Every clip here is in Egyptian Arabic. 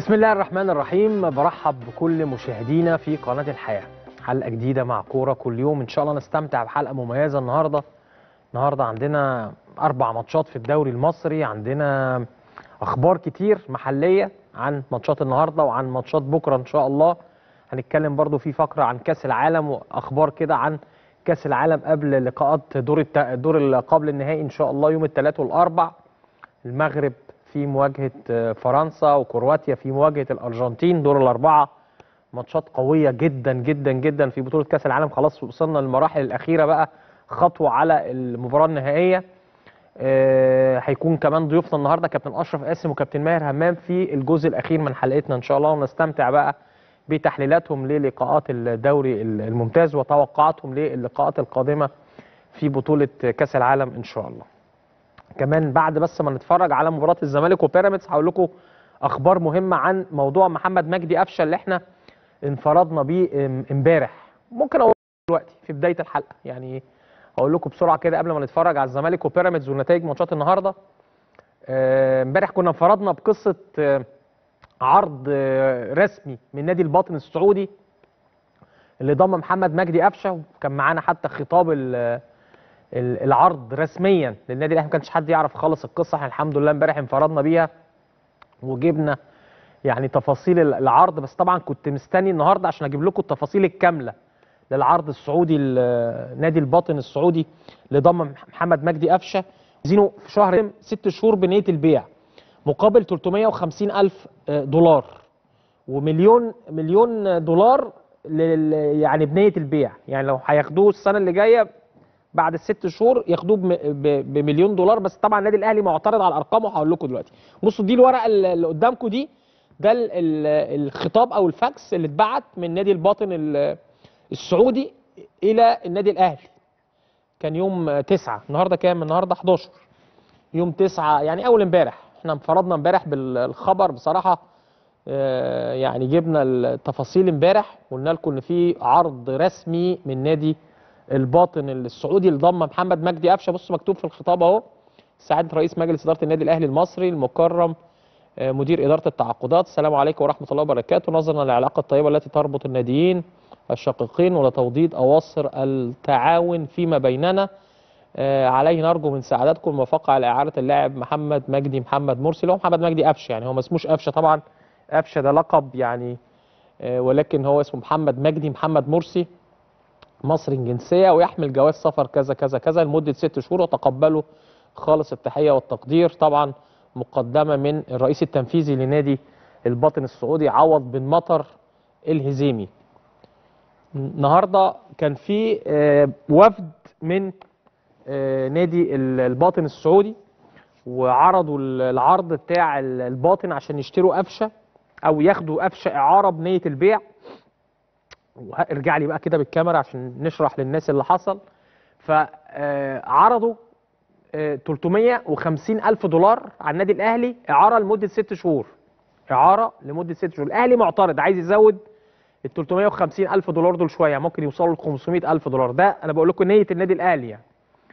بسم الله الرحمن الرحيم برحب بكل مشاهدينا في قناة الحياة حلقة جديدة مع كورة كل يوم إن شاء الله نستمتع بحلقة مميزة النهاردة النهاردة عندنا أربع ماتشات في الدوري المصري عندنا أخبار كتير محلية عن ماتشات النهاردة وعن ماتشات بكرة إن شاء الله هنتكلم برضو في فقرة عن كأس العالم وأخبار كده عن كأس العالم قبل لقاءات دور الت... دور ال- قبل النهائي إن شاء الله يوم الثلاث والأربع المغرب في مواجهة آه، فرنسا وكرواتيا في مواجهة الأرجنتين دور الأربعة ماتشات قوية جدا جدا جدا في بطولة كأس العالم خلاص وصلنا للمراحل الأخيرة بقى خطوة على المباراة النهائية آه، هيكون كمان ضيوفنا النهارده كابتن اشرف قاسم وكابتن ماهر همام في الجزء الاخير من حلقتنا ان شاء الله ونستمتع بقى بتحليلاتهم للقاءات الدوري الممتاز وتوقعاتهم للقاءات القادمه في بطوله كاس العالم ان شاء الله. كمان بعد بس ما نتفرج على مباراه الزمالك وبيراميدز هقول لكم اخبار مهمه عن موضوع محمد مجدي قفشه اللي احنا انفردنا بيه ام- امبارح ممكن اقول دلوقتي في بدايه الحلقه يعني اقول لكم بسرعه كده قبل ما نتفرج على الزمالك وبيراميدز ونتائج ماتشات النهارده آه، امبارح كنا انفردنا بقصه آه، عرض آه، رسمي من نادي الباطن السعودي اللي ضم محمد مجدي قفشه وكان معانا حتى خطاب ال- ال- العرض رسميا للنادي الاهلي ما كانش حد يعرف خالص القصه احنا الحمد لله امبارح انفردنا بيها وجبنا يعني تفاصيل ال- العرض بس طبعا كنت مستني النهارده عشان اجيب لكم التفاصيل الكامله للعرض السعودي ل- نادي الباطن السعودي اللي ضم محمد مجدي قفشه عايزينه في شهر ست شهور بنيه البيع مقابل 350 الف دولار ومليون مليون دولار لل يعني بنيه البيع يعني لو هياخدوه السنه اللي جايه بعد الست شهور ياخدوه بم- ب- بمليون دولار بس طبعا النادي الاهلي معترض على الارقام وهقول لكم دلوقتي بصوا دي الورقه اللي اللي قدامكم دي ده ال- ال- الخطاب او الفاكس اللي اتبعت من نادي الباطن ال- السعودي الى النادي الاهلي كان يوم تسعة النهارده كام النهارده 11 يوم تسعة يعني اول امبارح احنا انفردنا امبارح بالخبر بصراحه آه، يعني جبنا التفاصيل امبارح وقلنا لكم ان في عرض رسمي من نادي الباطن السعودي اللي ضم محمد مجدي قفشه بصوا مكتوب في الخطاب اهو سعاده رئيس مجلس اداره النادي الاهلي المصري المكرم آه، مدير اداره التعاقدات السلام عليكم ورحمه الله وبركاته نظرا للعلاقه الطيبه التي تربط الناديين الشقيقين ولتوضيد اواصر التعاون فيما بيننا آه، عليه نرجو من سعادتكم الموافقه على اعاره اللاعب محمد مجدي محمد مرسي اللي هو محمد مجدي قفشه يعني هو ما اسموش قفشه طبعا قفشه ده لقب يعني آه، ولكن هو اسمه محمد مجدي محمد مرسي مصري الجنسيه ويحمل جواز سفر كذا كذا كذا لمده ست شهور وتقبلوا خالص التحيه والتقدير طبعا مقدمه من الرئيس التنفيذي لنادي الباطن السعودي عوض بن مطر الهزيمي النهارده كان في آه، وفد من آه، نادي ال- الباطن السعودي وعرضوا ال- العرض بتاع ال- الباطن عشان يشتروا قفشه او ياخدوا قفشه اعاره بنيه البيع وارجع لي بقى كده بالكاميرا عشان نشرح للناس اللي حصل فعرضوا 350 الف دولار على النادي الاهلي اعاره لمده ست شهور اعاره لمده ست شهور الاهلي معترض عايز يزود ال 350 الف دولار دول شويه ممكن يوصلوا ل 500 الف دولار ده انا بقول لكم نيه النادي الاهلي يعني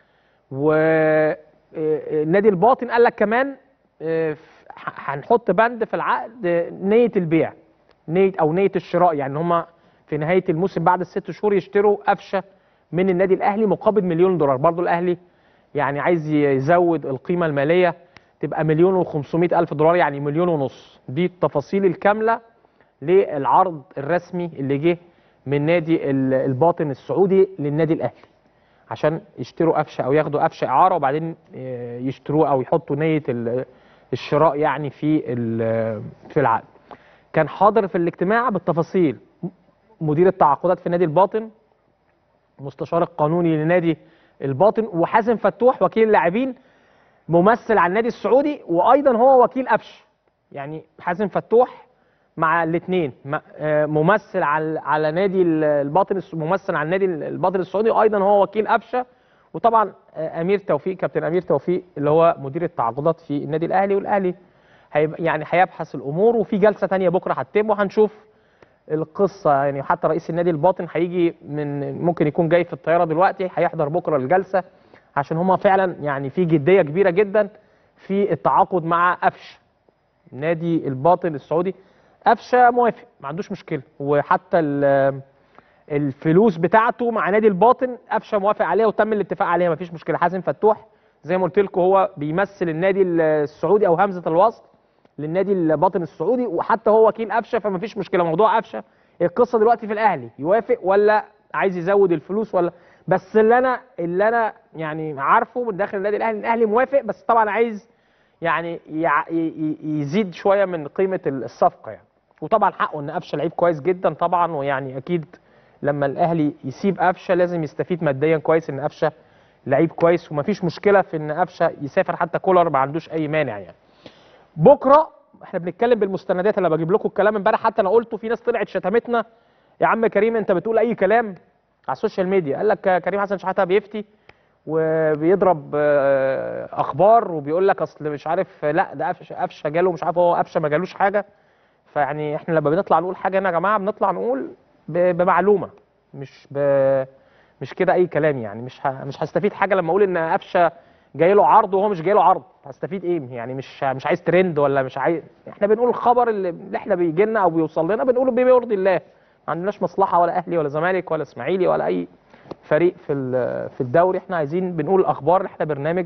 والنادي الباطن قال لك كمان آه، ف- ح- هنحط بند في العقد آه، نيه البيع نيه او نيه الشراء يعني هم في نهايه الموسم بعد الست شهور يشتروا قفشه من النادي الاهلي مقابل مليون دولار برضو الاهلي يعني عايز يزود القيمه الماليه تبقى مليون و500 الف دولار يعني مليون ونص دي التفاصيل الكامله للعرض الرسمي اللي جه من نادي ال- الباطن السعودي للنادي الاهلي عشان يشتروا قفشه او ياخدوا قفشه اعاره وبعدين آه، يشتروه او يحطوا نيه ال- الشراء يعني في ال- في العقد. كان حاضر في الاجتماع بالتفاصيل مدير التعاقدات في نادي الباطن مستشار القانوني لنادي الباطن وحازم فتوح وكيل اللاعبين ممثل على النادي السعودي وايضا هو وكيل قفش يعني حازم فتوح مع الاثنين ممثل على على نادي ال- الباطن الس- ممثل على النادي ال- الباطن السعودي وايضا هو وكيل قفشه وطبعا آه، امير توفيق كابتن امير توفيق اللي هو مدير التعاقدات في النادي الاهلي والاهلي هيبقى يعني هيبحث الامور وفي جلسه تانية بكره هتتم وهنشوف القصه يعني حتى رئيس النادي الباطن هيجي من ممكن يكون جاي في الطياره دلوقتي هيحضر بكره الجلسه عشان هما فعلا يعني في جديه كبيره جدا في التعاقد مع قفش نادي الباطن السعودي قفشه موافق ما عندوش مشكله وحتى ال- الفلوس بتاعته مع نادي الباطن قفشه موافق عليها وتم الاتفاق عليها ما فيش مشكله حازم فتوح زي ما قلت لكم هو بيمثل النادي السعودي او همزه الوصل للنادي الباطن السعودي وحتى هو وكيل قفشه فما فيش مشكله موضوع قفشه القصه دلوقتي في الاهلي يوافق ولا عايز يزود الفلوس ولا بس اللي انا اللي انا يعني عارفه من داخل النادي الاهلي الاهلي موافق بس طبعا عايز يعني يع- ي- ي- يزيد شويه من قيمه الصفقه يعني وطبعا حقه ان قفشه لعيب كويس جدا طبعا ويعني اكيد لما الاهلي يسيب قفشه لازم يستفيد ماديا كويس ان قفشه لعيب كويس ومفيش مشكله في ان قفشه يسافر حتى كولر ما عندوش اي مانع يعني بكره احنا بنتكلم بالمستندات اللي بجيب لكم الكلام امبارح حتى انا قلته في ناس طلعت شتمتنا يا عم كريم انت بتقول اي كلام على السوشيال ميديا قال لك كريم حسن شحاته بيفتي وبيضرب آه، اخبار وبيقول لك اصل مش عارف لا ده قفشه قفشه جاله مش عارف هو قفشه ما جالوش حاجه فيعني احنا لما بنطلع نقول حاجه هنا يا جماعه بنطلع نقول ب- بمعلومه مش ب... مش كده اي كلام يعني مش ه... مش هستفيد حاجه لما اقول ان قفشه جاي له عرض وهو مش جاي له عرض هستفيد ايه يعني مش مش عايز ترند ولا مش عايز احنا بنقول الخبر اللي, اللي احنا بيجي لنا او بيوصل لنا بنقوله بما يرضي الله ما عندناش مصلحه ولا اهلي ولا زمالك ولا اسماعيلي ولا اي فريق في ال- في الدوري احنا عايزين بنقول الاخبار احنا برنامج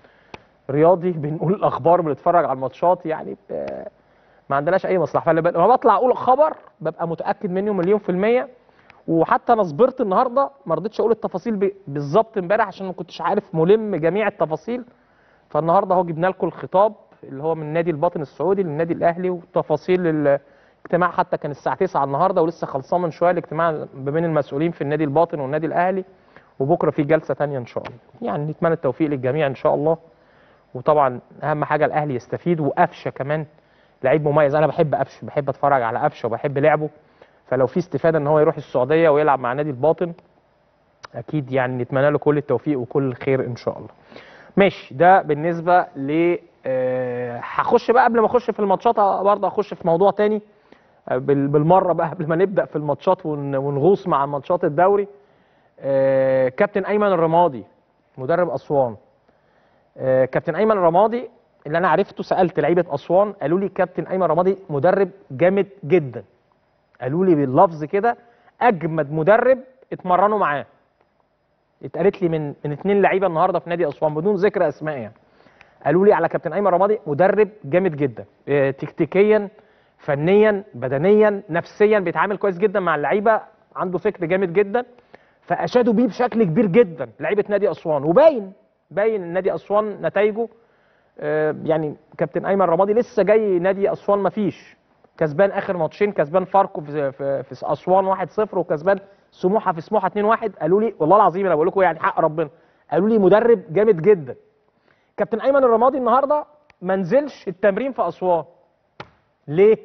رياضي بنقول الاخبار بنتفرج على الماتشات يعني ب- ما عندناش اي مصلحه فلما لما بطلع اقول خبر ببقى متاكد منه مليون في الميه وحتى انا صبرت النهارده ما رضيتش اقول التفاصيل ب- بالظبط امبارح عشان ما كنتش عارف ملم جميع التفاصيل فالنهارده اهو جبنا لكم الخطاب اللي هو من نادي الباطن السعودي للنادي الاهلي وتفاصيل الاجتماع حتى كان الساعه 9 النهارده ولسه خلصان من شويه الاجتماع ما بين المسؤولين في النادي الباطن والنادي الاهلي وبكره في جلسه تانية ان شاء الله يعني نتمنى التوفيق للجميع ان شاء الله وطبعا اهم حاجه الاهلي يستفيد وقفشه كمان لعيب مميز انا بحب قفشه بحب اتفرج على قفشه وبحب لعبه فلو في استفاده ان هو يروح السعوديه ويلعب مع نادي الباطن اكيد يعني نتمنى له كل التوفيق وكل الخير ان شاء الله ماشي ده بالنسبه ل آه، هخش بقى قبل ما اخش في الماتشات برضه اخش في موضوع تاني آه، بال- بالمره بقى قبل ما نبدا في الماتشات ون- ونغوص مع ماتشات الدوري آه، كابتن ايمن الرمادي مدرب اسوان آه، كابتن ايمن الرمادي اللي انا عرفته سالت لعيبه اسوان قالوا لي كابتن ايمن الرمادي مدرب جامد جدا قالوا لي باللفظ كده اجمد مدرب اتمرنوا معاه اتقالت لي من من اتنين لعيبه النهارده في نادي اسوان بدون ذكر اسماء يعني قالوا لي على كابتن ايمن رمادي مدرب جامد جدا اه، تكتيكيا فنيا بدنيا نفسيا بيتعامل كويس جدا مع اللعيبه عنده فكر جامد جدا فاشادوا بيه بشكل كبير جدا لعيبه نادي اسوان وباين باين ان نادي اسوان نتائجه اه، يعني كابتن ايمن رمادي لسه جاي نادي اسوان ما فيش كسبان اخر ماتشين كسبان فاركو في في, في اسوان 1-0 وكسبان سموحه في سموحه 2-1 قالوا لي والله العظيم انا بقول لكم يعني حق ربنا قالوا لي مدرب جامد جدا كابتن ايمن الرمادي النهارده ما نزلش التمرين في اسوان ليه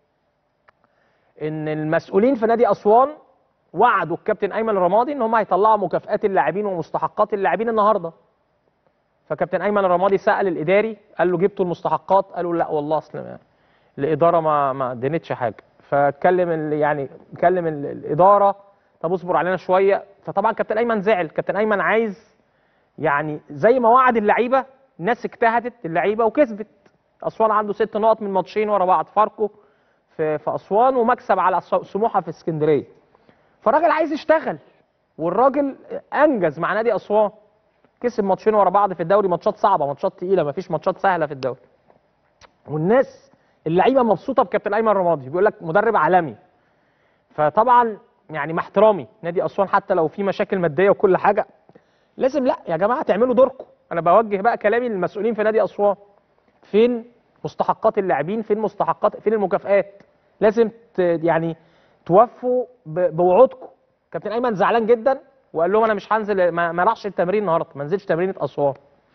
ان المسؤولين في نادي اسوان وعدوا الكابتن ايمن الرمادي ان هم هيطلعوا مكافئات اللاعبين ومستحقات اللاعبين النهارده فكابتن ايمن الرمادي سال الاداري قال له جبتوا المستحقات قالوا لا والله اصل ما- الاداره ما ما ادنتش حاجه فاتكلم ال- يعني كلم ال- الاداره طب اصبر علينا شويه فطبعا كابتن ايمن زعل كابتن ايمن عايز يعني زي ما وعد اللعيبه الناس اجتهدت اللعيبه وكسبت اسوان عنده ست نقط من ماتشين ورا بعض فاركو في في اسوان ومكسب على س- سموحه في اسكندريه فالراجل عايز يشتغل والراجل انجز مع نادي اسوان كسب ماتشين ورا بعض في الدوري ماتشات صعبه ماتشات تقيله مفيش ماتشات سهله في الدوري والناس اللعيبه مبسوطه بكابتن ايمن رمادي بيقول لك مدرب عالمي فطبعا يعني مع احترامي نادي اسوان حتى لو في مشاكل ماديه وكل حاجه لازم لا يا جماعه تعملوا دوركم انا بوجه بقى كلامي للمسؤولين في نادي اسوان فين مستحقات اللاعبين فين مستحقات فين المكافآت لازم ت... يعني توفوا ب... بوعودكم كابتن ايمن زعلان جدا وقال لهم انا مش هنزل ما, ما راحش التمرين النهارده ما نزلش تمرينه اسوان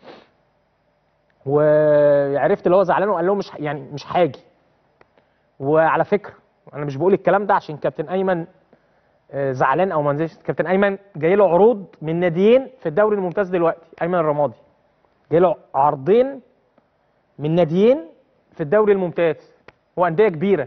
وعرفت اللي هو زعلان وقال لهم مش ه- يعني مش هاجي وعلى فكره انا مش بقول الكلام ده عشان كابتن ايمن آه، زعلان او ما نزلش كابتن ايمن جاي له عروض من ناديين في الدوري الممتاز دلوقتي ايمن الرمادي جاي له عرضين من ناديين في الدوري الممتاز وانديه كبيره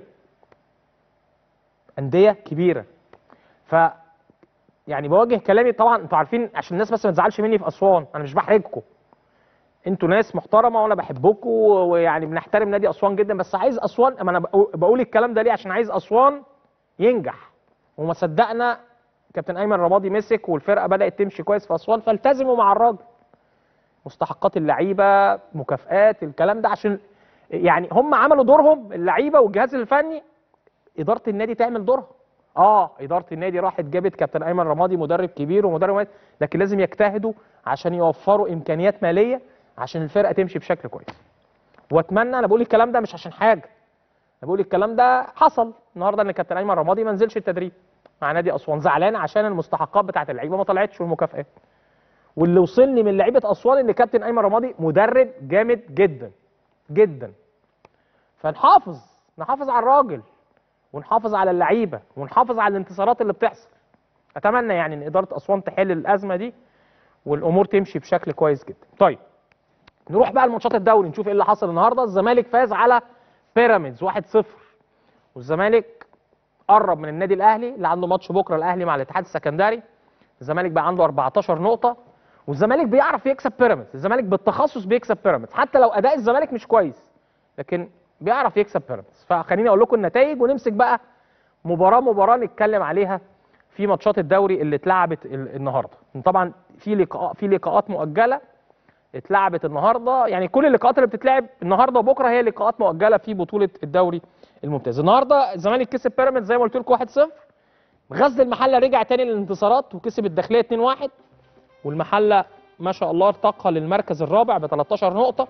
انديه كبيره ف يعني بوجه كلامي طبعا انتوا عارفين عشان الناس بس ما تزعلش مني في اسوان انا مش بحرجكم انتوا ناس محترمه وانا بحبكم ويعني بنحترم نادي اسوان جدا بس عايز اسوان ما انا بقو- بقول الكلام ده ليه عشان عايز اسوان ينجح وما صدقنا كابتن ايمن رمادي مسك والفرقه بدات تمشي كويس في اسوان فالتزموا مع الراجل مستحقات اللعيبه مكافآت الكلام ده عشان يعني هم عملوا دورهم اللعيبه والجهاز الفني اداره النادي تعمل دورها اه اداره النادي راحت جابت كابتن ايمن رمادي مدرب كبير ومدرب مميز لكن لازم يجتهدوا عشان يوفروا امكانيات ماليه عشان الفرقه تمشي بشكل كويس واتمنى انا بقول الكلام ده مش عشان حاجه انا بقول الكلام ده حصل النهارده ان كابتن ايمن رمادي ما نزلش التدريب مع نادي اسوان زعلان عشان المستحقات بتاعت اللعيبه ما طلعتش والمكافئات واللي وصلني من لعيبه اسوان ان كابتن ايمن رمادي مدرب جامد جدا جدا فنحافظ نحافظ على الراجل ونحافظ على اللعيبه ونحافظ على الانتصارات اللي بتحصل اتمنى يعني ان اداره اسوان تحل الازمه دي والامور تمشي بشكل كويس جدا طيب نروح بقى لماتشات الدوري نشوف ايه اللي حصل النهارده الزمالك فاز على بيراميدز 1-0 والزمالك قرب من النادي الاهلي اللي عنده ماتش بكره الاهلي مع الاتحاد السكندري الزمالك بقى عنده 14 نقطه والزمالك بيعرف يكسب بيراميدز الزمالك بالتخصص بيكسب بيراميدز حتى لو اداء الزمالك مش كويس لكن بيعرف يكسب بيراميدز فخليني اقول لكم النتائج ونمسك بقى مباراه مباراه نتكلم عليها في ماتشات الدوري اللي اتلعبت ال- النهارده طبعا في لقاء في لقاءات مؤجله اتلعبت النهارده يعني كل اللقاءات اللي بتتلعب النهارده وبكره هي لقاءات مؤجله في بطوله الدوري الممتاز النهارده الزمالك كسب بيراميدز زي ما قلت لكم 1-0 غزل المحله رجع تاني للانتصارات وكسب الداخليه 2-1 والمحله ما شاء الله ارتقى للمركز الرابع ب 13 نقطه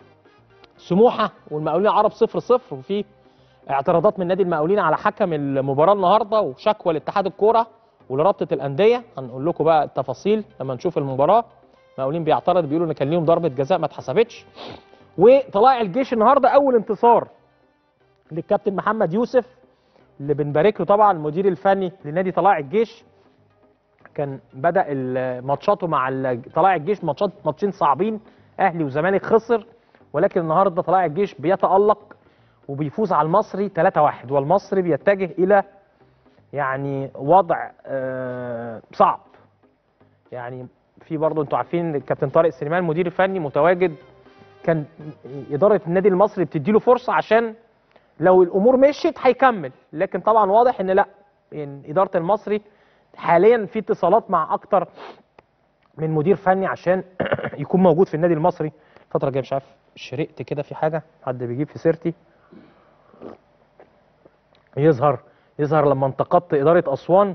سموحه والمقاولين العرب 0-0 وفي اعتراضات من نادي المقاولين على حكم المباراه النهارده وشكوى لاتحاد الكوره ولرابطه الانديه هنقول لكم بقى التفاصيل لما نشوف المباراه المقاولين بيعترض بيقولوا ان كان ليهم ضربه جزاء ما اتحسبتش وطلائع الجيش النهارده اول انتصار للكابتن محمد يوسف اللي بنبارك له طبعا المدير الفني لنادي طلائع الجيش كان بدا ال- ماتشاته مع ال- طلائع الجيش ماتشات ماتشين صعبين اهلي وزمالك خسر ولكن النهارده طلائع الجيش بيتالق وبيفوز على المصري 3-1 والمصري بيتجه الى يعني وضع آه، صعب يعني في برضه انتوا عارفين إن الكابتن طارق سليمان مدير فني متواجد كان اداره النادي المصري بتديله فرصه عشان لو الامور مشيت هيكمل لكن طبعا واضح ان لا يعني اداره المصري حاليا في اتصالات مع اكتر من مدير فني عشان يكون موجود في النادي المصري الفتره الجايه مش عارف شرقت كده في حاجه حد بيجيب في سيرتي يظهر يظهر لما انتقدت اداره اسوان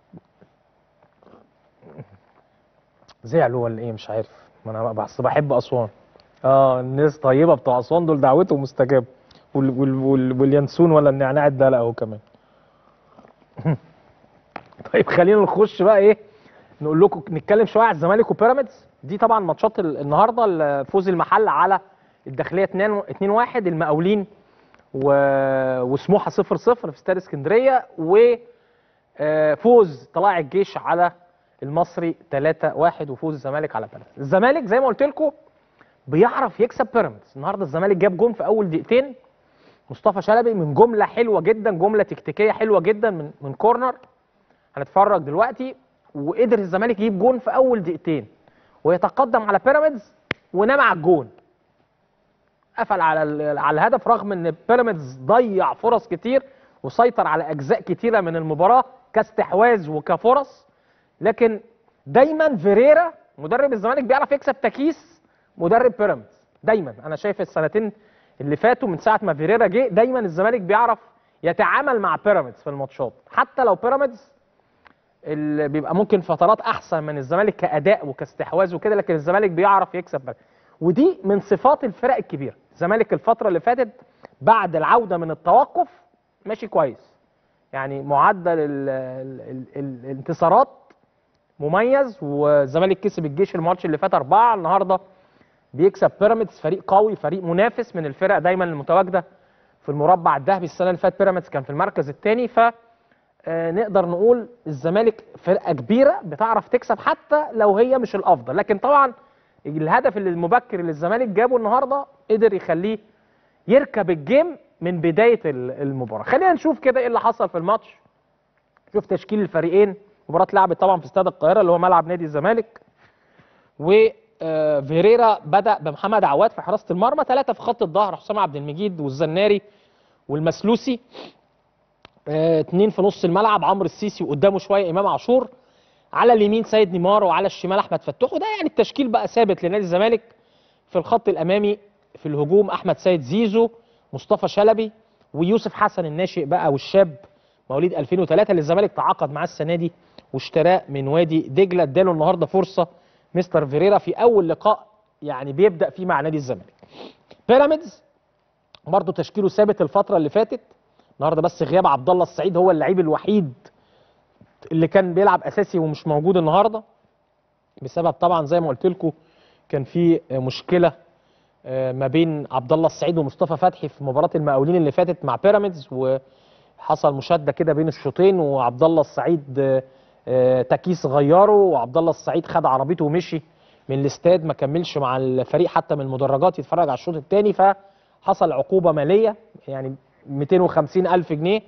زعلوا ولا ايه مش عارف ما انا بس بحب اسوان اه الناس طيبه بتوع اسوان دول دعوتهم مستجابه وال وال وال واليانسون ولا النعناع الدلق اهو كمان طيب خلينا نخش بقى ايه نقول لكم نتكلم شويه على الزمالك وبيراميدز دي طبعا ماتشات ال- النهارده ال- فوز المحل على الداخليه 2 2 1 المقاولين و... وسموحه 0 0 في استاد اسكندريه وفوز طلائع الجيش على المصري 3 1 وفوز الزمالك على بيراميدز الزمالك زي ما قلت لكم بيعرف يكسب بيراميدز النهارده الزمالك جاب جون في اول دقيقتين مصطفى شلبي من جمله حلوه جدا جمله تكتيكيه حلوه جدا من من كورنر هنتفرج دلوقتي وقدر الزمالك يجيب جون في اول دقيقتين ويتقدم على بيراميدز ونام على الجون قفل على ال- على الهدف رغم ان بيراميدز ضيع فرص كتير وسيطر على اجزاء كتيره من المباراه كاستحواذ وكفرص لكن دايما فيريرا مدرب الزمالك بيعرف يكسب تكيس مدرب بيراميدز دايما انا شايف السنتين اللي فاتوا من ساعه ما فيريرا جه دايما الزمالك بيعرف يتعامل مع بيراميدز في الماتشات حتى لو بيراميدز اللي بيبقى ممكن فترات احسن من الزمالك كاداء وكاستحواذ وكده لكن الزمالك بيعرف يكسب بيراميدز ودي من صفات الفرق الكبيره الزمالك الفتره اللي فاتت بعد العوده من التوقف ماشي كويس يعني معدل ال ال ال ال الانتصارات مميز والزمالك كسب الجيش الماتش اللي فات أربعة النهارده بيكسب بيراميدز فريق قوي فريق منافس من الفرق دايما المتواجده في المربع الذهبي السنه اللي فاتت بيراميدز كان في المركز الثاني ف آه، نقدر نقول الزمالك فرقه كبيره بتعرف تكسب حتى لو هي مش الافضل لكن طبعا الهدف اللي المبكر اللي الزمالك جابه النهارده قدر يخليه يركب الجيم من بدايه ال- المباراه خلينا نشوف كده ايه اللي حصل في الماتش شوف تشكيل الفريقين مباراه اتلعبت طبعا في استاد القاهره اللي هو ملعب نادي الزمالك آه، فيريرا بدا بمحمد عواد في حراسه المرمى ثلاثه في خط الظهر حسام عبد المجيد والزناري والمسلوسي آه، اتنين في نص الملعب عمرو السيسي وقدامه شويه امام عاشور على اليمين سيد نيمار وعلى الشمال احمد فتوح وده يعني التشكيل بقى ثابت لنادي الزمالك في الخط الامامي في الهجوم احمد سيد زيزو مصطفى شلبي ويوسف حسن الناشئ بقى والشاب مواليد 2003 اللي الزمالك تعاقد معاه السنه دي واشتراه من وادي دجله اداله النهارده فرصه مستر فيريرا في اول لقاء يعني بيبدا فيه مع نادي الزمالك. بيراميدز برضه تشكيله ثابت الفتره اللي فاتت النهارده بس غياب عبد الله السعيد هو اللعيب الوحيد اللي كان بيلعب اساسي ومش موجود النهارده بسبب طبعا زي ما قلت لكم كان في مشكله آه، ما بين عبد الله السعيد ومصطفى فتحي في مباراه المقاولين اللي فاتت مع بيراميدز وحصل مشاده كده بين الشوطين وعبد الله السعيد آه، آه، تكيس غيره وعبد الله السعيد خد عربيته ومشي من الاستاد ما كملش مع الفريق حتى من المدرجات يتفرج على الشوط الثاني فحصل عقوبه ماليه يعني 250 الف جنيه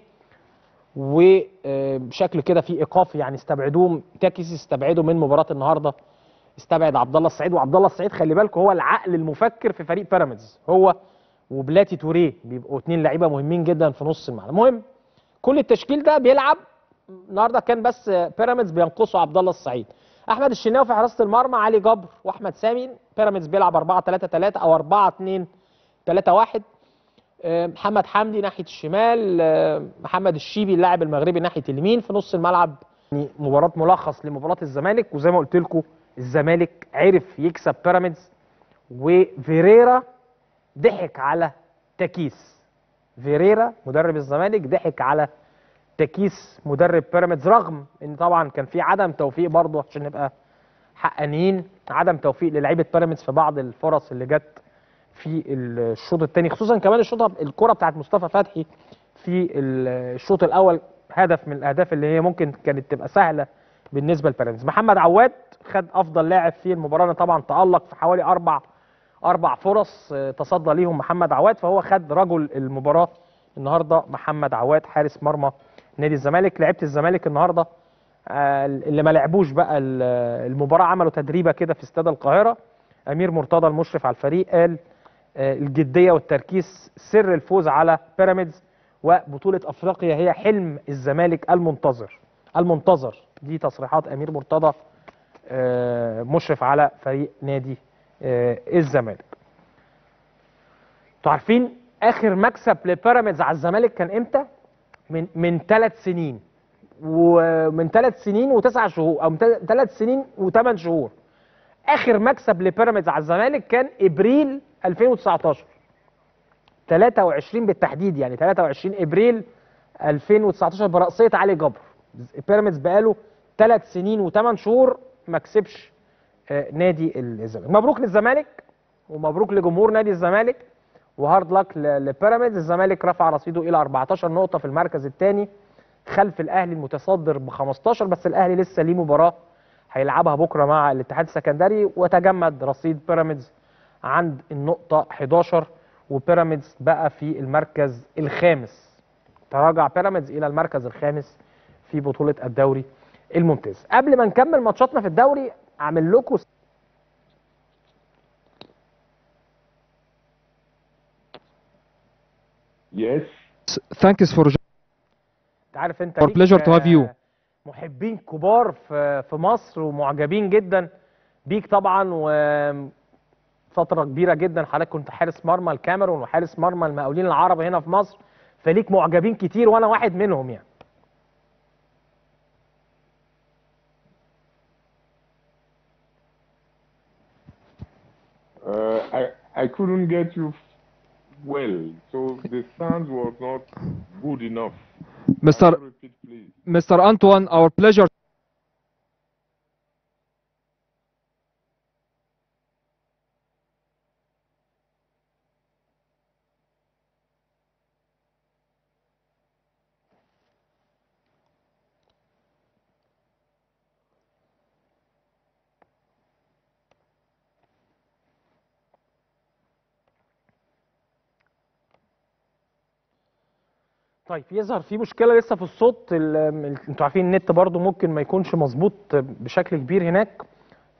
وبشكل كده في ايقاف يعني استبعدوه تاكيس استبعده من مباراه النهارده استبعد عبد الله السعيد وعبد الله السعيد خلي بالكم هو العقل المفكر في فريق بيراميدز هو وبلاتي توريه بيبقوا اتنين لعيبه مهمين جدا في نص الملعب المهم كل التشكيل ده بيلعب النهارده كان بس بيراميدز بينقصوا عبد الله السعيد احمد الشناوي في حراسه المرمى علي جبر واحمد سامي بيراميدز بيلعب 4 3 3 او 4 2 3 1 آه، محمد حمدي ناحيه الشمال آه، محمد الشيبي اللاعب المغربي ناحيه اليمين في نص الملعب يعني مباراه ملخص لمباراه الزمالك وزي ما قلت لكم الزمالك عرف يكسب بيراميدز وفيريرا ضحك على تكيس فيريرا مدرب الزمالك ضحك على تكيس مدرب بيراميدز رغم ان طبعا كان في عدم توفيق برضه عشان نبقى حقانيين عدم توفيق للعيبه بيراميدز في بعض الفرص اللي جت في الشوط الثاني خصوصا كمان الشوط الكره بتاعت مصطفى فتحي في الشوط الاول هدف من الاهداف اللي هي ممكن كانت تبقى سهله بالنسبه لبيراميدز محمد عواد خد افضل لاعب في المباراه طبعا تالق في حوالي اربع اربع فرص آه، تصدى ليهم محمد عواد فهو خد رجل المباراه النهارده محمد عواد حارس مرمى نادي الزمالك لعيبه الزمالك النهارده آه، اللي ما لعبوش بقى ال- المباراه عملوا تدريبه كده في استاد القاهره امير مرتضى المشرف على الفريق قال آه، الجديه والتركيز سر الفوز على بيراميدز وبطوله افريقيا هي حلم الزمالك المنتظر المنتظر دي تصريحات امير مرتضى آه، مشرف على فريق نادي آه، الزمالك انتوا عارفين اخر مكسب لبيراميدز على الزمالك كان امتى من من ثلاث سنين ومن ثلاث سنين وتسع شهور او من ثلاث سنين وثمان شهور اخر مكسب لبيراميدز على الزمالك كان ابريل 2019 23 بالتحديد يعني 23 ابريل 2019 برأسية علي جبر بيراميدز بقاله ثلاث سنين وثمان شهور ما كسبش آه، نادي الزمالك مبروك للزمالك ومبروك لجمهور نادي الزمالك وهارد لك لبيراميدز الزمالك رفع رصيده الى 14 نقطه في المركز الثاني خلف الاهلي المتصدر ب 15 بس الاهلي لسه ليه مباراه هيلعبها بكره مع الاتحاد السكندري وتجمد رصيد بيراميدز عند النقطه 11 وبيراميدز بقى في المركز الخامس تراجع بيراميدز الى المركز الخامس في بطوله الدوري الممتاز قبل ما نكمل ماتشاتنا في الدوري اعمل لكم Yes. Thanks for انت عارف انت Our ليك، pleasure to have you. آه، محبين كبار في في مصر ومعجبين جدا بيك طبعا و فترة كبيرة جدا حضرتك كنت حارس مرمى الكاميرون وحارس مرمى المقاولين العرب هنا في مصر فليك معجبين كتير وانا واحد منهم يعني Uh, I I couldn't get you f- well, so the sound was not good enough. Can Mr. you repeat, please? Mr. Antoine, our pleasure. طيب يظهر في مشكلة لسه في الصوت ال- ال- انتوا عارفين النت برضو ممكن ما يكونش مظبوط بشكل كبير هناك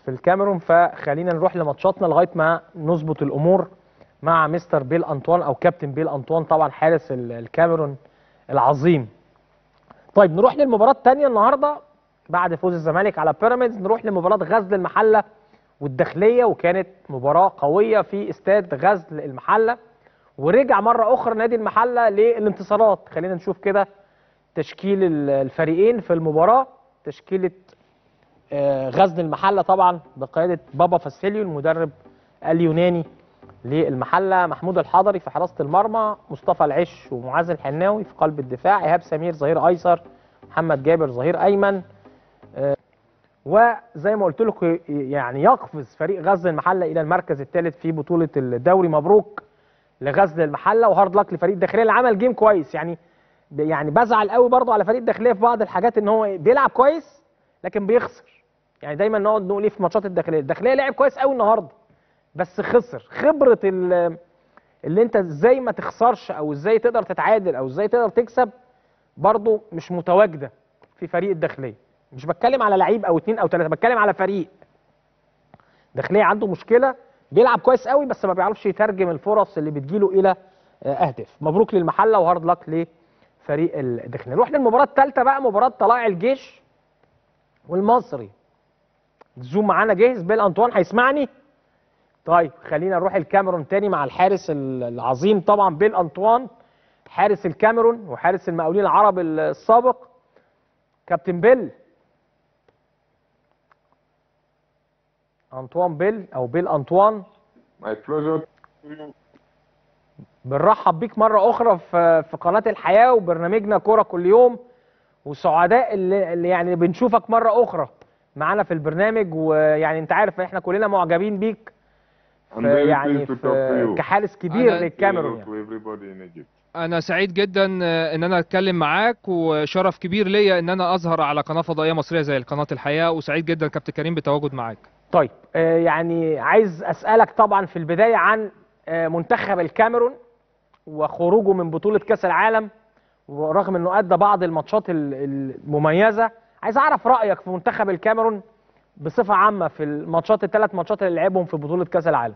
في الكاميرون فخلينا نروح لماتشاتنا لغايه ما نظبط الامور مع مستر بيل انطوان او كابتن بيل انطوان طبعا حارس ال- الكاميرون العظيم طيب نروح للمباراه الثانيه النهارده بعد فوز الزمالك على بيراميدز نروح لمباراه غزل المحله والداخليه وكانت مباراه قويه في استاد غزل المحله ورجع مره اخرى نادي المحله للانتصارات خلينا نشوف كده تشكيل ال- الفريقين في المباراه تشكيله آه، غزل المحله طبعا بقياده بابا فاسيليو المدرب اليوناني للمحله محمود الحضري في حراسه المرمى مصطفى العش ومعاذ الحناوي في قلب الدفاع ايهاب سمير ظهير ايسر محمد جابر ظهير ايمن آه، وزي ما قلت لكم يعني يقفز فريق غزل المحله الى المركز الثالث في بطوله الدوري مبروك لغزل المحله وهارد لك لفريق الداخليه اللي عمل جيم كويس يعني يعني بزعل قوي برضه على فريق الداخليه في بعض الحاجات ان هو بيلعب كويس لكن بيخسر يعني دايما نقعد نقول ايه في ماتشات الداخليه الداخليه لعب كويس قوي النهارده بس خسر خبره ال- اللي انت ازاي ما تخسرش او ازاي تقدر تتعادل او ازاي تقدر تكسب برضه مش متواجده في فريق الداخليه مش بتكلم على لعيب او اتنين او تلاته بتكلم على فريق داخليه عنده مشكله بيلعب كويس قوي بس ما بيعرفش يترجم الفرص اللي بتجيله الى آه، اهداف مبروك للمحله وهارد لك لفريق الداخليه نروح للمباراه الثالثه بقى مباراه طلائع الجيش والمصري زوم معانا جاهز بيل انطوان هيسمعني طيب خلينا نروح الكاميرون تاني مع الحارس ال- العظيم طبعا بيل انطوان حارس الكاميرون وحارس المقاولين العرب السابق كابتن بيل انطوان بيل او بيل انطوان My pleasure to you. بنرحب بيك مرة أخرى في في قناة الحياة وبرنامجنا كورة كل يوم وسعداء اللي, اللي يعني بنشوفك مرة أخرى معانا في البرنامج ويعني أنت عارف إحنا كلنا معجبين بيك I'm في very يعني pleased to talk to في you. كحارس كبير أنا- للكاميرون Hello يعني. to everybody in Egypt. انا سعيد جدا آه، ان انا اتكلم معاك وشرف كبير ليا ان انا اظهر على قناه فضائيه مصريه زي قناه الحياه وسعيد جدا كابتن كريم بالتواجد معاك طيب آه، يعني عايز أسألك طبعا في البداية عن آه، منتخب الكاميرون وخروجه من بطولة كأس العالم ورغم انه ادى بعض الماتشات ال- المميزة عايز اعرف رأيك في منتخب الكاميرون بصفة عامة في الماتشات الثلاث ماتشات اللي لعبهم في بطولة كأس العالم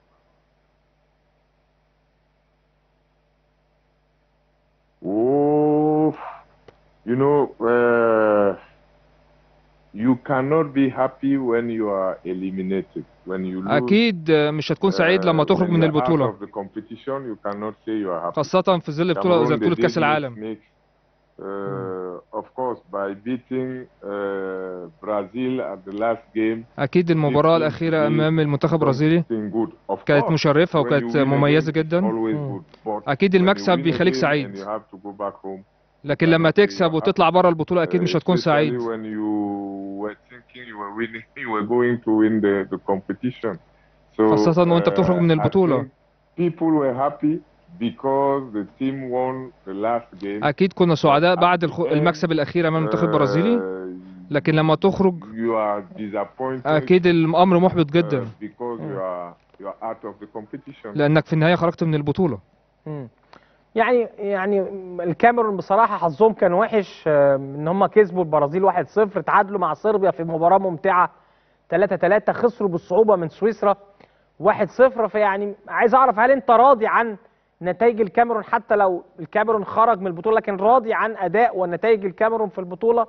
Oh, you know, uh, you cannot be happy when you are eliminated. When you lose, اكيد آه، مش هتكون سعيد لما uh, تخرج when من you're out البطوله of the competition, you cannot say you are happy. خاصه في ظل بطوله زي Cameroon, بطوله they كاس did العالم make, uh, of course, by beating uh, Brazil at the last game. اكيد المباراه it الاخيره is امام المنتخب البرازيلي something good. Of كانت course, مشرفه when وكانت you win a مميزه game, it's جدا always مم. good. But اكيد when you المكسب win a بيخليك game سعيد and you have to go back home, لكن لما تكسب وتطلع بره البطوله اكيد مش هتكون especially سعيد when you were thinking you were winning, you were going to win the, the competition. So, خاصة وأنت بتخرج من uh, I البطولة. think People were happy because the team won the last game. اكيد كنا سعداء بعد الخ- المكسب الاخير امام المنتخب البرازيلي Uh, لكن لما تخرج you are disappointed اكيد الامر محبط uh, جدا because you are you are out of the competition. لانك في النهايه خرجت من البطوله مم. يعني يعني الكاميرون بصراحه حظهم كان وحش آه، ان هم كسبوا البرازيل 1-0 تعادلوا مع صربيا في مباراه ممتعه 3-3 خسروا بالصعوبه من سويسرا 1-0 فيعني عايز اعرف هل انت راضي عن نتائج الكاميرون حتى لو الكاميرون خرج من البطوله لكن راضي عن اداء ونتائج الكاميرون في البطوله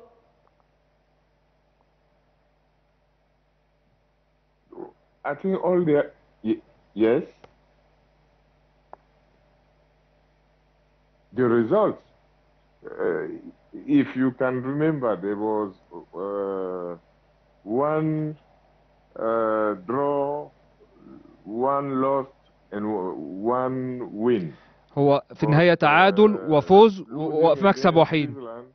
I think all the y- yes. The results. Uh, if you can remember, there was uh, one uh, draw, one loss, and w- one win. هو في النهايه تعادل وفوز و- وفي مكسب وحيد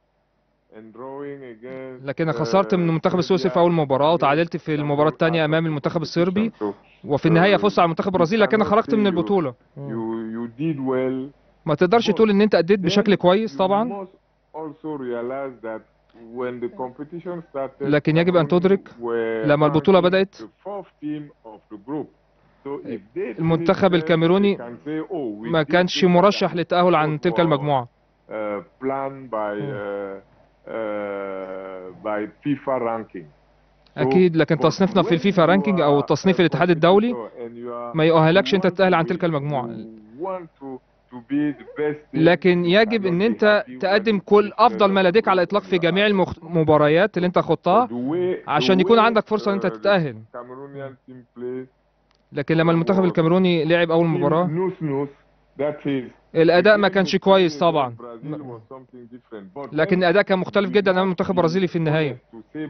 لكن خسرت من المنتخب السويسري في اول مباراه وتعادلت في المباراه الثانيه امام المنتخب الصربي وفي النهايه فزت على المنتخب البرازيلي لكن خرجت من البطوله You, you did well. ما تقدرش تقول ان انت اديت بشكل كويس طبعا You must also realize that when the competition started, لكن يجب أن تدرك were لما البطولة ranking بدأت the fourth team of the group. So if they المنتخب finish third, الكاميروني they can say, "Oh, we ما did كانش this مرشح that للتاهل عن was تلك for, المجموعه uh, planned by uh, uh, by FIFA ranking." اكيد لكن تصنيفنا في الفيفا رانكينج او تصنيف الاتحاد الدولي ما يؤهلكش انت تتأهل عن تلك المجموعة لكن يجب ان انت تقدم كل افضل ما لديك على الاطلاق في جميع المخ- المباريات اللي انت خضتها عشان يكون عندك فرصة ان انت تتأهل لكن لما المنتخب الكاميروني لعب اول مباراة الاداء ما كانش كويس طبعا لكن الاداء كان مختلف جدا امام المنتخب البرازيلي في النهاية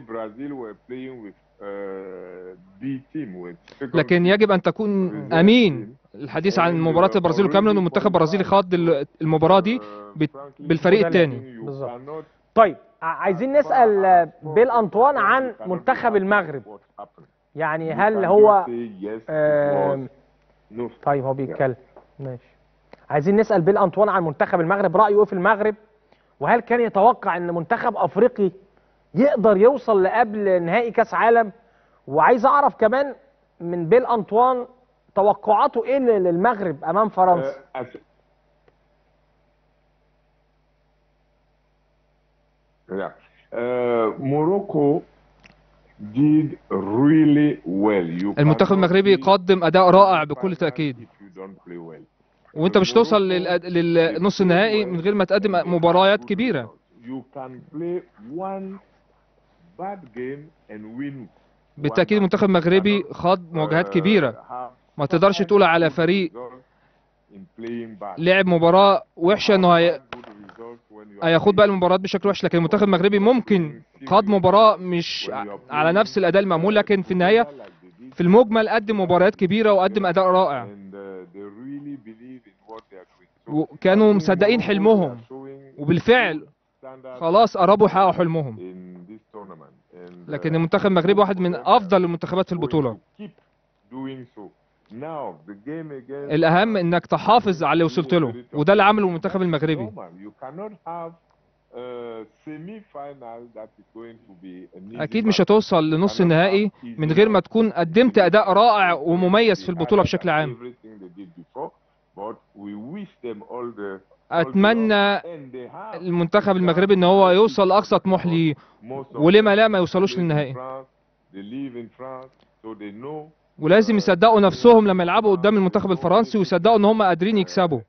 لكن يجب ان تكون امين الحديث عن مباراة البرازيل والكاميرون والمنتخب البرازيلي خاض ال- المباراة دي بت- بالفريق التاني بالظبط. طيب ع- عايزين نسال آه، بيل انطوان عن منتخب المغرب يعني هل هو آم، طيب هو بيتكلم ماشي عايزين نسال بيل انطوان عن منتخب المغرب رايه ايه في المغرب وهل كان يتوقع ان منتخب افريقي يقدر يوصل لقبل نهائي كاس عالم وعايز اعرف كمان من بيل انطوان توقعاته ايه لل- للمغرب امام فرنسا Yeah. Uh, Morocco did really well. You المنتخب cannot المغربي be قدم اداء رائع بكل تاكيد if you don't play well. وانت مش توصل للأد- للنص النهائي من غير ما تقدم مباريات كبيره You can play one bad game and win. بالتاكيد المنتخب المغربي خاض مواجهات كبيره ما تقدرش تقول على فريق لعب مباراه وحشه انه هي... هياخد بقى المباراه بشكل وحش لكن المنتخب المغربي ممكن خاض مباراه مش ع- على نفس الاداء المأمول لكن في النهايه في المجمل قدم مباريات كبيره وقدم اداء رائع وكانوا مصدقين حلمهم وبالفعل خلاص قربوا يحققوا حلمهم لكن المنتخب المغربي واحد من افضل المنتخبات في البطوله الاهم انك تحافظ على اللي وصلت له وده اللي عمله المنتخب المغربي اكيد مش هتوصل لنص النهائي من غير ما تكون قدمت اداء رائع ومميز في البطوله بشكل عام اتمنى المنتخب المغربي ان هو يوصل لاقصى طموح ليه ولما لا ما يوصلوش للنهائي ولازم يصدقوا نفسهم لما يلعبوا قدام المنتخب الفرنسي ويصدقوا ان هم قادرين يكسبوا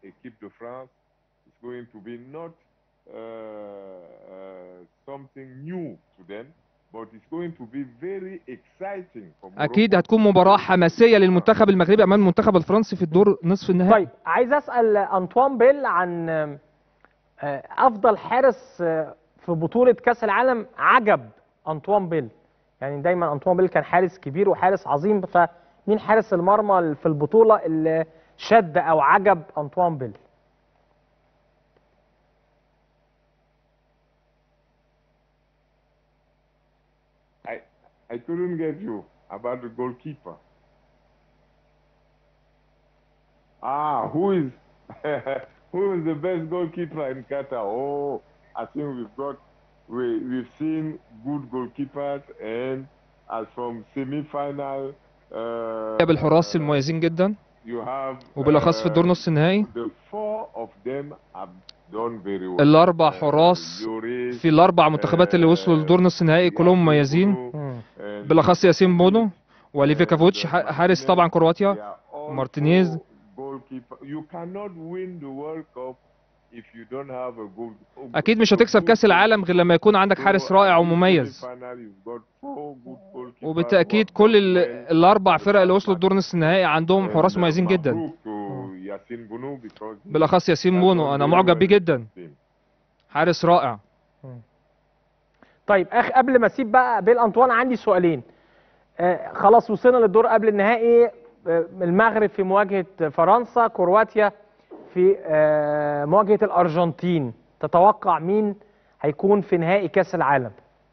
اكيد هتكون مباراه حماسيه للمنتخب المغربي امام المنتخب الفرنسي في الدور نصف النهائي طيب عايز اسال انطوان بيل عن آه، افضل حارس آه، في بطوله كاس العالم عجب انطوان بيل يعني دايما انطوان بيل كان حارس كبير وحارس عظيم فمين حارس المرمى في البطوله اللي شد او عجب انطوان بيل I couldn't get you about the goalkeeper. Ah, who is who is the best goalkeeper in Qatar? Oh, I think we've got we we've seen good goalkeepers and as from semi-final uh, بالحراس المميزين جدا you have وبالاخص في الدور uh, نص النهائي the four of them have done very well. الاربع Uh, حراس Lloris, في الاربع منتخبات اللي وصلوا لدور نص النهائي كلهم مميزين مم. and بالاخص ياسين بونو وليفيكافوتش ح- حارس طبعا كرواتيا They are also مارتينيز. goalkeeper. You cannot win the World Cup if you don't have a goal. اكيد مش هتكسب كاس العالم غير لما يكون عندك حارس رائع ومميز وبالتاكيد كل ال- الاربع فرق اللي وصلوا لدور نص النهائي عندهم حراس مميزين جدا بالاخص ياسين بونو انا معجب بيه جدا حارس رائع طيب أخ قبل ما اسيب بقى بيل انطوان عندي سؤالين آه خلاص وصلنا للدور قبل النهائي آه المغرب في مواجهه فرنسا كرواتيا في آه مواجهه الارجنتين تتوقع مين هيكون في نهائي كاس العالم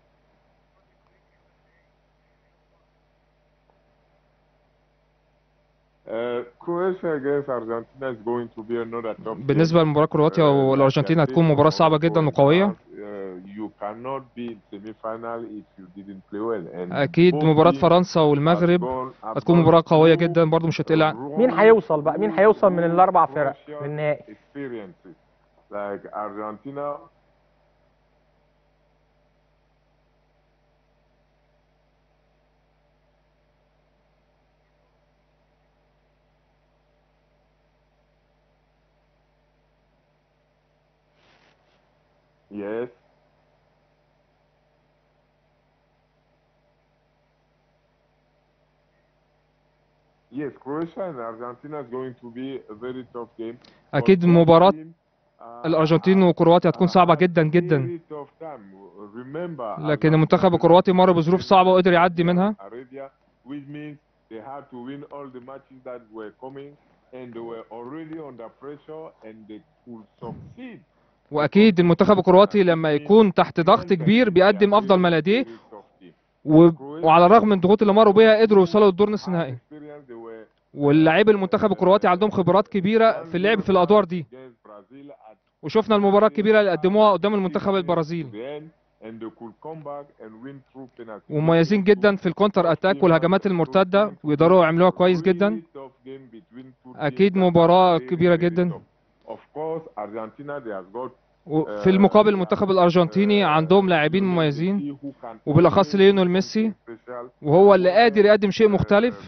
بالنسبه لمباراه كرواتيا والارجنتين هتكون مباراه صعبه جدا وقويه اكيد مباراه فرنسا والمغرب هتكون مباراه قويه جدا برضو مش هتقلق مين هيوصل بقى مين هيوصل من الاربع فرق للنهائي like Argentina Yes. Yes, Croatia and Argentina is going to be a very tough game. اكيد But both مباراة teams, uh, الارجنتين are- وكرواتيا هتكون صعبة are جدا جدا very tough time. Remember, لكن المنتخب الكرواتي مر بظروف صعبة وقدر يعدي منها Arabia, which means they had to win all the matches that were coming, and they were already under pressure, and they could succeed. واكيد المنتخب الكرواتي لما يكون تحت ضغط كبير بيقدم افضل ما لديه و... وعلى الرغم من الضغوط اللي مروا بيها قدروا يوصلوا للدور نصف النهائي واللاعبي المنتخب الكرواتي عندهم خبرات كبيرة في اللعب في الادوار دي وشفنا المباراة الكبيرة اللي قدموها قدام المنتخب البرازيلي ومميزين جدا في الكونتر اتاك والهجمات المرتدة ويقدروا يعملوها كويس جدا اكيد مباراة كبيرة جدا وفي المقابل المنتخب الارجنتيني عندهم لاعبين مميزين وبالاخص ليونيل ميسي وهو اللي قادر يقدم شيء مختلف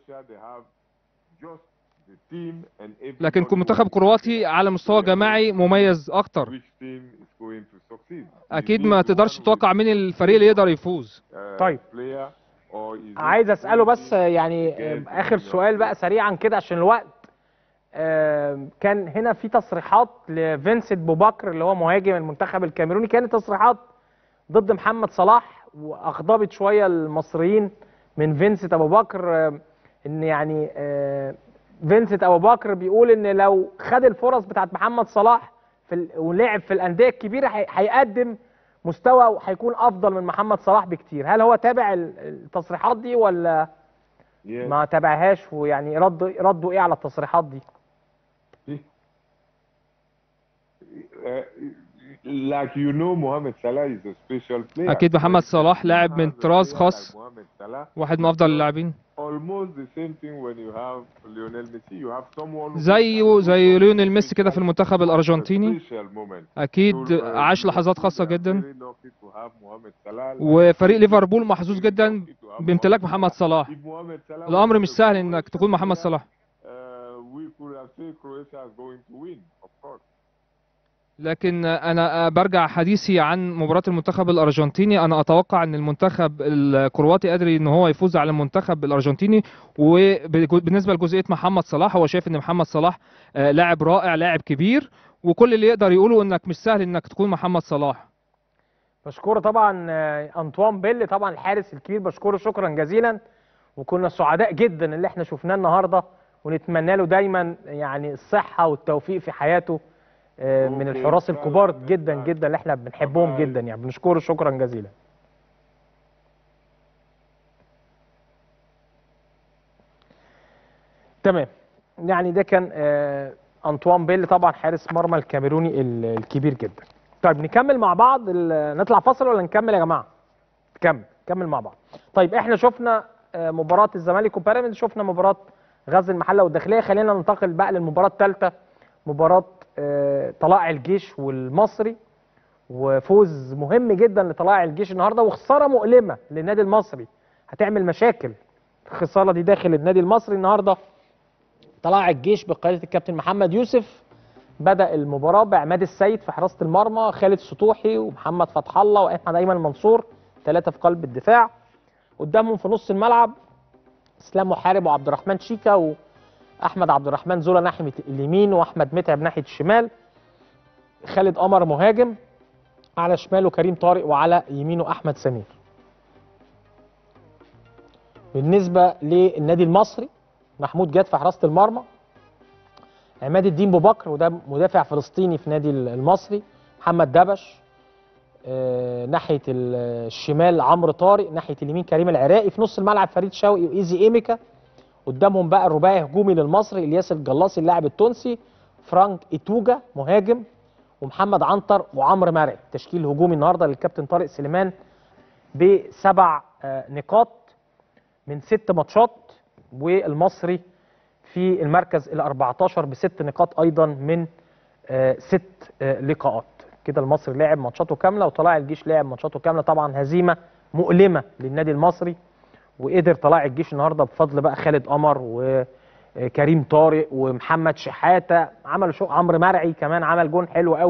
لكن المنتخب الكرواتي على مستوى جماعي مميز اكتر اكيد ما تقدرش تتوقع مين الفريق اللي يقدر يفوز طيب. عايز اساله بس يعني آه، اخر سؤال بقى سريعا كده عشان الوقت آه، كان هنا في تصريحات لفينسنت بوبكر اللي هو مهاجم المنتخب الكاميروني كانت تصريحات ضد محمد صلاح واغضبت شويه المصريين من فينسنت ابو بكر آه، ان يعني آه، فينسنت ابو بكر بيقول ان لو خد الفرص بتاعت محمد صلاح في ال- ولعب في الانديه الكبيره هي- هيقدم مستوى هيكون افضل من محمد صلاح بكتير هل هو تابع ال- التصريحات دي ولا ما تابعهاش ويعني رد ردوا ايه على التصريحات دي like you know Mohamed Salah is a special player. اكيد محمد صلاح لاعب من طراز خاص Mohamed Salah, واحد من افضل اللاعبين almost the same thing when you have Lionel Messi. You have someone who زيه can do زي something ليونيل ميسي كده في المنتخب الارجنتيني special moment. اكيد So, uh, عاش لحظات خاصة we are جدا very lucky to have Mohamed Salah. وفريق ليفربول محظوظ جدا Lucky to have بامتلاك Mohamed محمد Salah. صلاح If Mohamed Salah الامر was مش a سهل انك Croatian تكون محمد player, صلاح uh, we could have said Croatia is going to win, of course. لكن انا برجع حديثي عن مباراة المنتخب الارجنتيني انا اتوقع ان المنتخب الكرواتي قادر ان هو يفوز على المنتخب الارجنتيني وبالنسبة لجزئية محمد صلاح هو شايف ان محمد صلاح آه، لاعب رائع لاعب كبير وكل اللي يقدر يقوله انك مش سهل انك تكون محمد صلاح بشكره طبعا آه، انطوان بيل طبعا الحارس الكبير بشكره شكرا جزيلا وكنا سعداء جدا اللي احنا شفناه النهارده ونتمنى له دايما يعني الصحه والتوفيق في حياته آه، من أوكي، الحراس إن شاء الكبار الله. جدا جدا اللي احنا بنحبهم باي. جدا يعني بنشكره شكرا جزيلا تمام يعني ده كان آه، انطوان بيل طبعا حارس مرمى الكاميروني ال- الكبير جدا طيب نكمل مع بعض ال- نطلع فاصل ولا نكمل يا جماعه نكمل نكمل مع بعض طيب احنا شفنا آه، مباراه الزمالك وبيراميدز شفنا مباراه غزل المحله والداخليه خلينا ننتقل بقى للمباراه الثالثه مباراه آه، طلائع الجيش والمصري وفوز مهم جدا لطلائع الجيش النهارده وخساره مؤلمه للنادي المصري هتعمل مشاكل الخساره دي داخل النادي المصري النهارده طلائع الجيش بقياده الكابتن محمد يوسف بدا المباراه بعماد السيد في حراسه المرمى خالد سطوحي ومحمد فتح الله واحمد ايمن منصور ثلاثه في قلب الدفاع قدامهم في نص الملعب اسلام محارب وعبد الرحمن شيكا واحمد عبد الرحمن زولا ناحيه اليمين واحمد متعب ناحيه الشمال خالد قمر مهاجم على شماله كريم طارق وعلى يمينه احمد سمير بالنسبه للنادي المصري محمود جاد في حراسه المرمى عماد الدين بوبكر وده مدافع فلسطيني في نادي المصري محمد دبش آه، ناحيه ال- الشمال عمرو طارق ناحيه اليمين كريم العراقي في نص الملعب فريد شوقي وايزي ايميكا قدامهم بقى الرباعي هجومي للمصري الياس الجلاصي اللاعب التونسي فرانك ايتوجا مهاجم ومحمد عنتر وعمرو مرعي تشكيل هجومي النهارده للكابتن طارق سليمان بسبع آه، نقاط من ست ماتشات والمصري في المركز ال 14 بست نقاط ايضا من آه، ست آه، لقاءات كده المصري لعب ماتشاته كامله وطلائع الجيش لعب ماتشاته كامله طبعا هزيمه مؤلمه للنادي المصري وقدر طلائع الجيش النهارده بفضل بقى خالد قمر وكريم طارق ومحمد شحاته عملوا شو عمرو مرعي كمان عمل جون حلو قوي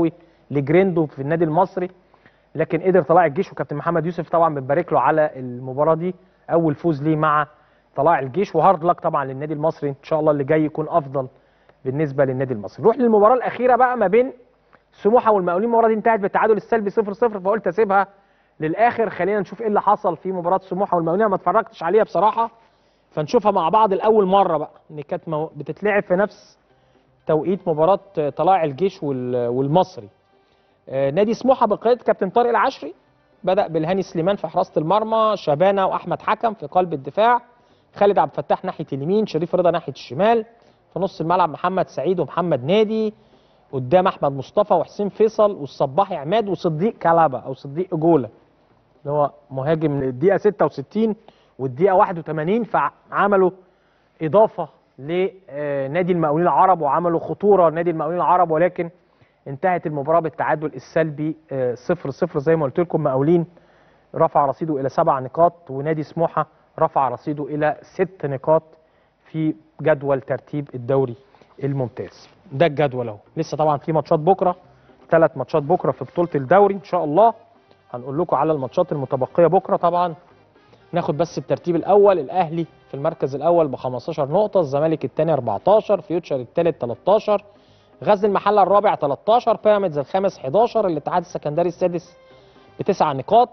لجريندو في النادي المصري لكن قدر طلائع الجيش وكابتن محمد يوسف طبعا بنبارك له على المباراه دي اول فوز ليه مع طلائع الجيش وهارد لك طبعا للنادي المصري ان شاء الله اللي جاي يكون افضل بالنسبه للنادي المصري نروح للمباراه الاخيره بقى ما بين سموحه والمقاولين المباراه دي انتهت بالتعادل السلبي 0 0 فقلت اسيبها للاخر خلينا نشوف ايه اللي حصل في مباراه سموحه والمقاولين أنا ما اتفرجتش عليها بصراحه فنشوفها مع بعض الاول مره بقى ان كانت مو- بتتلعب في نفس توقيت مباراه طلائع الجيش وال- والمصري آه، نادي سموحه بقياده كابتن طارق العشري بدا بالهاني سليمان في حراسه المرمى شبانه واحمد حكم في قلب الدفاع خالد عبد الفتاح ناحيه اليمين شريف رضا ناحيه الشمال في نص الملعب محمد سعيد ومحمد نادي قدام احمد مصطفى وحسين فيصل والصباحي عماد وصديق كلابه او صديق اجوله اللي هو مهاجم من الدقيقه 66 والدقيقه 81 فعملوا اضافه لنادي المقاولين العرب وعملوا خطوره لنادي المقاولين العرب ولكن انتهت المباراه بالتعادل السلبي 0 0 زي ما قلت لكم مقاولين رفع رصيده الى سبع نقاط ونادي سموحه رفع رصيده الى ست نقاط في جدول ترتيب الدوري الممتاز ده الجدول اهو لسه طبعا في ماتشات بكره ثلاث ماتشات بكره في بطوله الدوري ان شاء الله هنقول لكم على الماتشات المتبقيه بكره طبعا ناخد بس الترتيب الاول الاهلي في المركز الاول ب 15 نقطه الزمالك الثاني 14 فيوتشر الثالث 13 غزل المحله الرابع 13 بيراميدز الخامس 11 الاتحاد السكندري السادس بتسع نقاط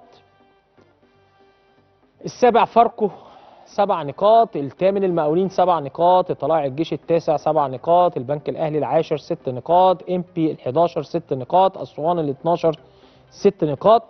السابع فاركو سبع نقاط الثامن المقاولين سبع نقاط طلائع الجيش التاسع سبع نقاط البنك الاهلي العاشر ست نقاط ام بي ال11 ست نقاط اسوان ال12 ست نقاط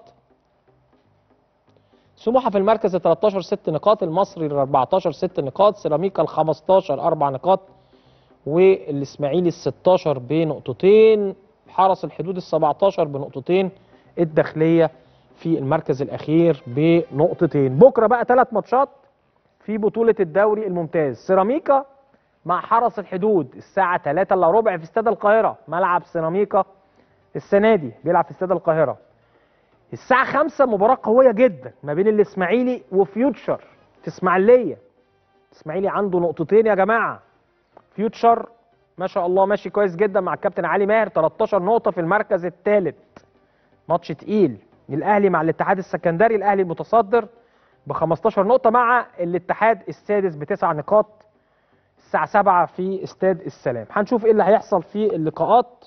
سموحه في المركز ال 13 ست نقاط المصري ال 14 ست نقاط سيراميكا ال 15 اربع نقاط والاسماعيلي ال 16 بنقطتين حرس الحدود ال 17 بنقطتين الداخليه في المركز الاخير بنقطتين بكره بقى ثلاث ماتشات في بطوله الدوري الممتاز سيراميكا مع حرس الحدود الساعه 3 الا ربع في استاد القاهره ملعب سيراميكا السنه دي بيلعب في استاد القاهره الساعه 5 مباراه قويه جدا ما بين الاسماعيلي وفيوتشر في اسماعيليه الاسماعيلي عنده نقطتين يا جماعه فيوتشر ما شاء الله ماشي كويس جدا مع الكابتن علي ماهر 13 نقطه في المركز الثالث ماتش تقيل الاهلي مع الاتحاد السكندري الاهلي المتصدر ب 15 نقطه مع الاتحاد السادس بتسع نقاط الساعه 7 في استاد السلام هنشوف ايه اللي هيحصل في اللقاءات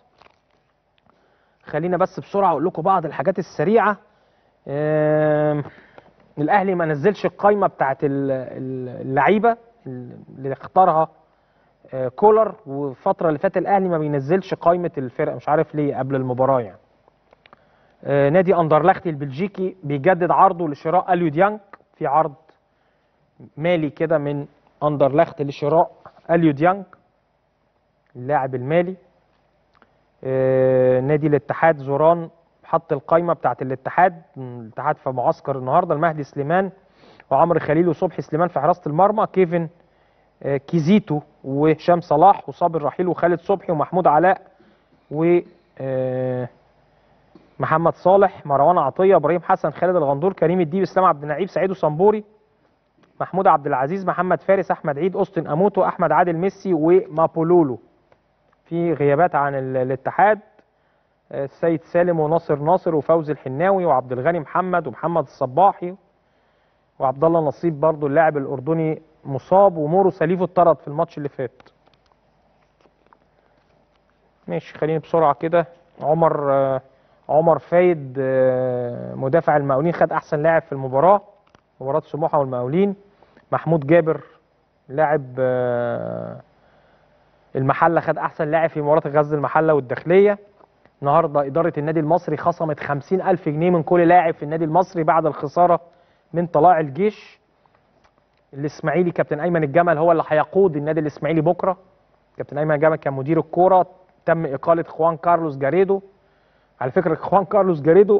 خلينا بس بسرعه اقول لكم بعض الحاجات السريعه آم، الاهلي ما نزلش القايمه بتاعت ال- ال- اللعيبه اللي اختارها آه، كولر والفتره اللي فاتت الاهلي ما بينزلش قايمه الفرق مش عارف ليه قبل المباراه يعني آه، نادي اندرلختي البلجيكي بيجدد عرضه لشراء اليو ديانج في عرض مالي كده من اندرلخت لشراء اليو ديانج اللاعب المالي آه، نادي الاتحاد زوران حط القايمه بتاعت الاتحاد الاتحاد في معسكر النهارده المهدي سليمان وعمرو خليل وصبحي سليمان في حراسه المرمى كيفن آه، كيزيتو وهشام صلاح وصابر رحيل وخالد صبحي ومحمود علاء و آه، محمد صالح مروان عطيه ابراهيم حسن خالد الغندور كريم الديب اسلام عبد النعيم سعيد صنبوري محمود عبد العزيز محمد فارس احمد عيد اوستن اموتو احمد عادل ميسي ومابولولو في غيابات عن ال- الاتحاد آه، السيد سالم وناصر ناصر وفوزي الحناوي وعبد الغني محمد ومحمد الصباحي وعبد الله نصيب برضو اللاعب الاردني مصاب ومورو سليفو اتطرد في الماتش اللي فات ماشي خليني بسرعه كده عمر آه، عمر فايد آه، مدافع المقاولين خد احسن لاعب في المباراه مباراه سموحه والمقاولين محمود جابر لاعب آه، المحله خد احسن لاعب في مباراه غزل المحله والداخليه النهارده اداره النادي المصري خصمت 50000 جنيه من كل لاعب في النادي المصري بعد الخساره من طلائع الجيش الاسماعيلي كابتن ايمن الجمل هو اللي هيقود النادي الاسماعيلي بكره كابتن ايمن الجمل كان مدير الكوره تم اقاله خوان كارلوس جاريدو على فكره خوان كارلوس جاريدو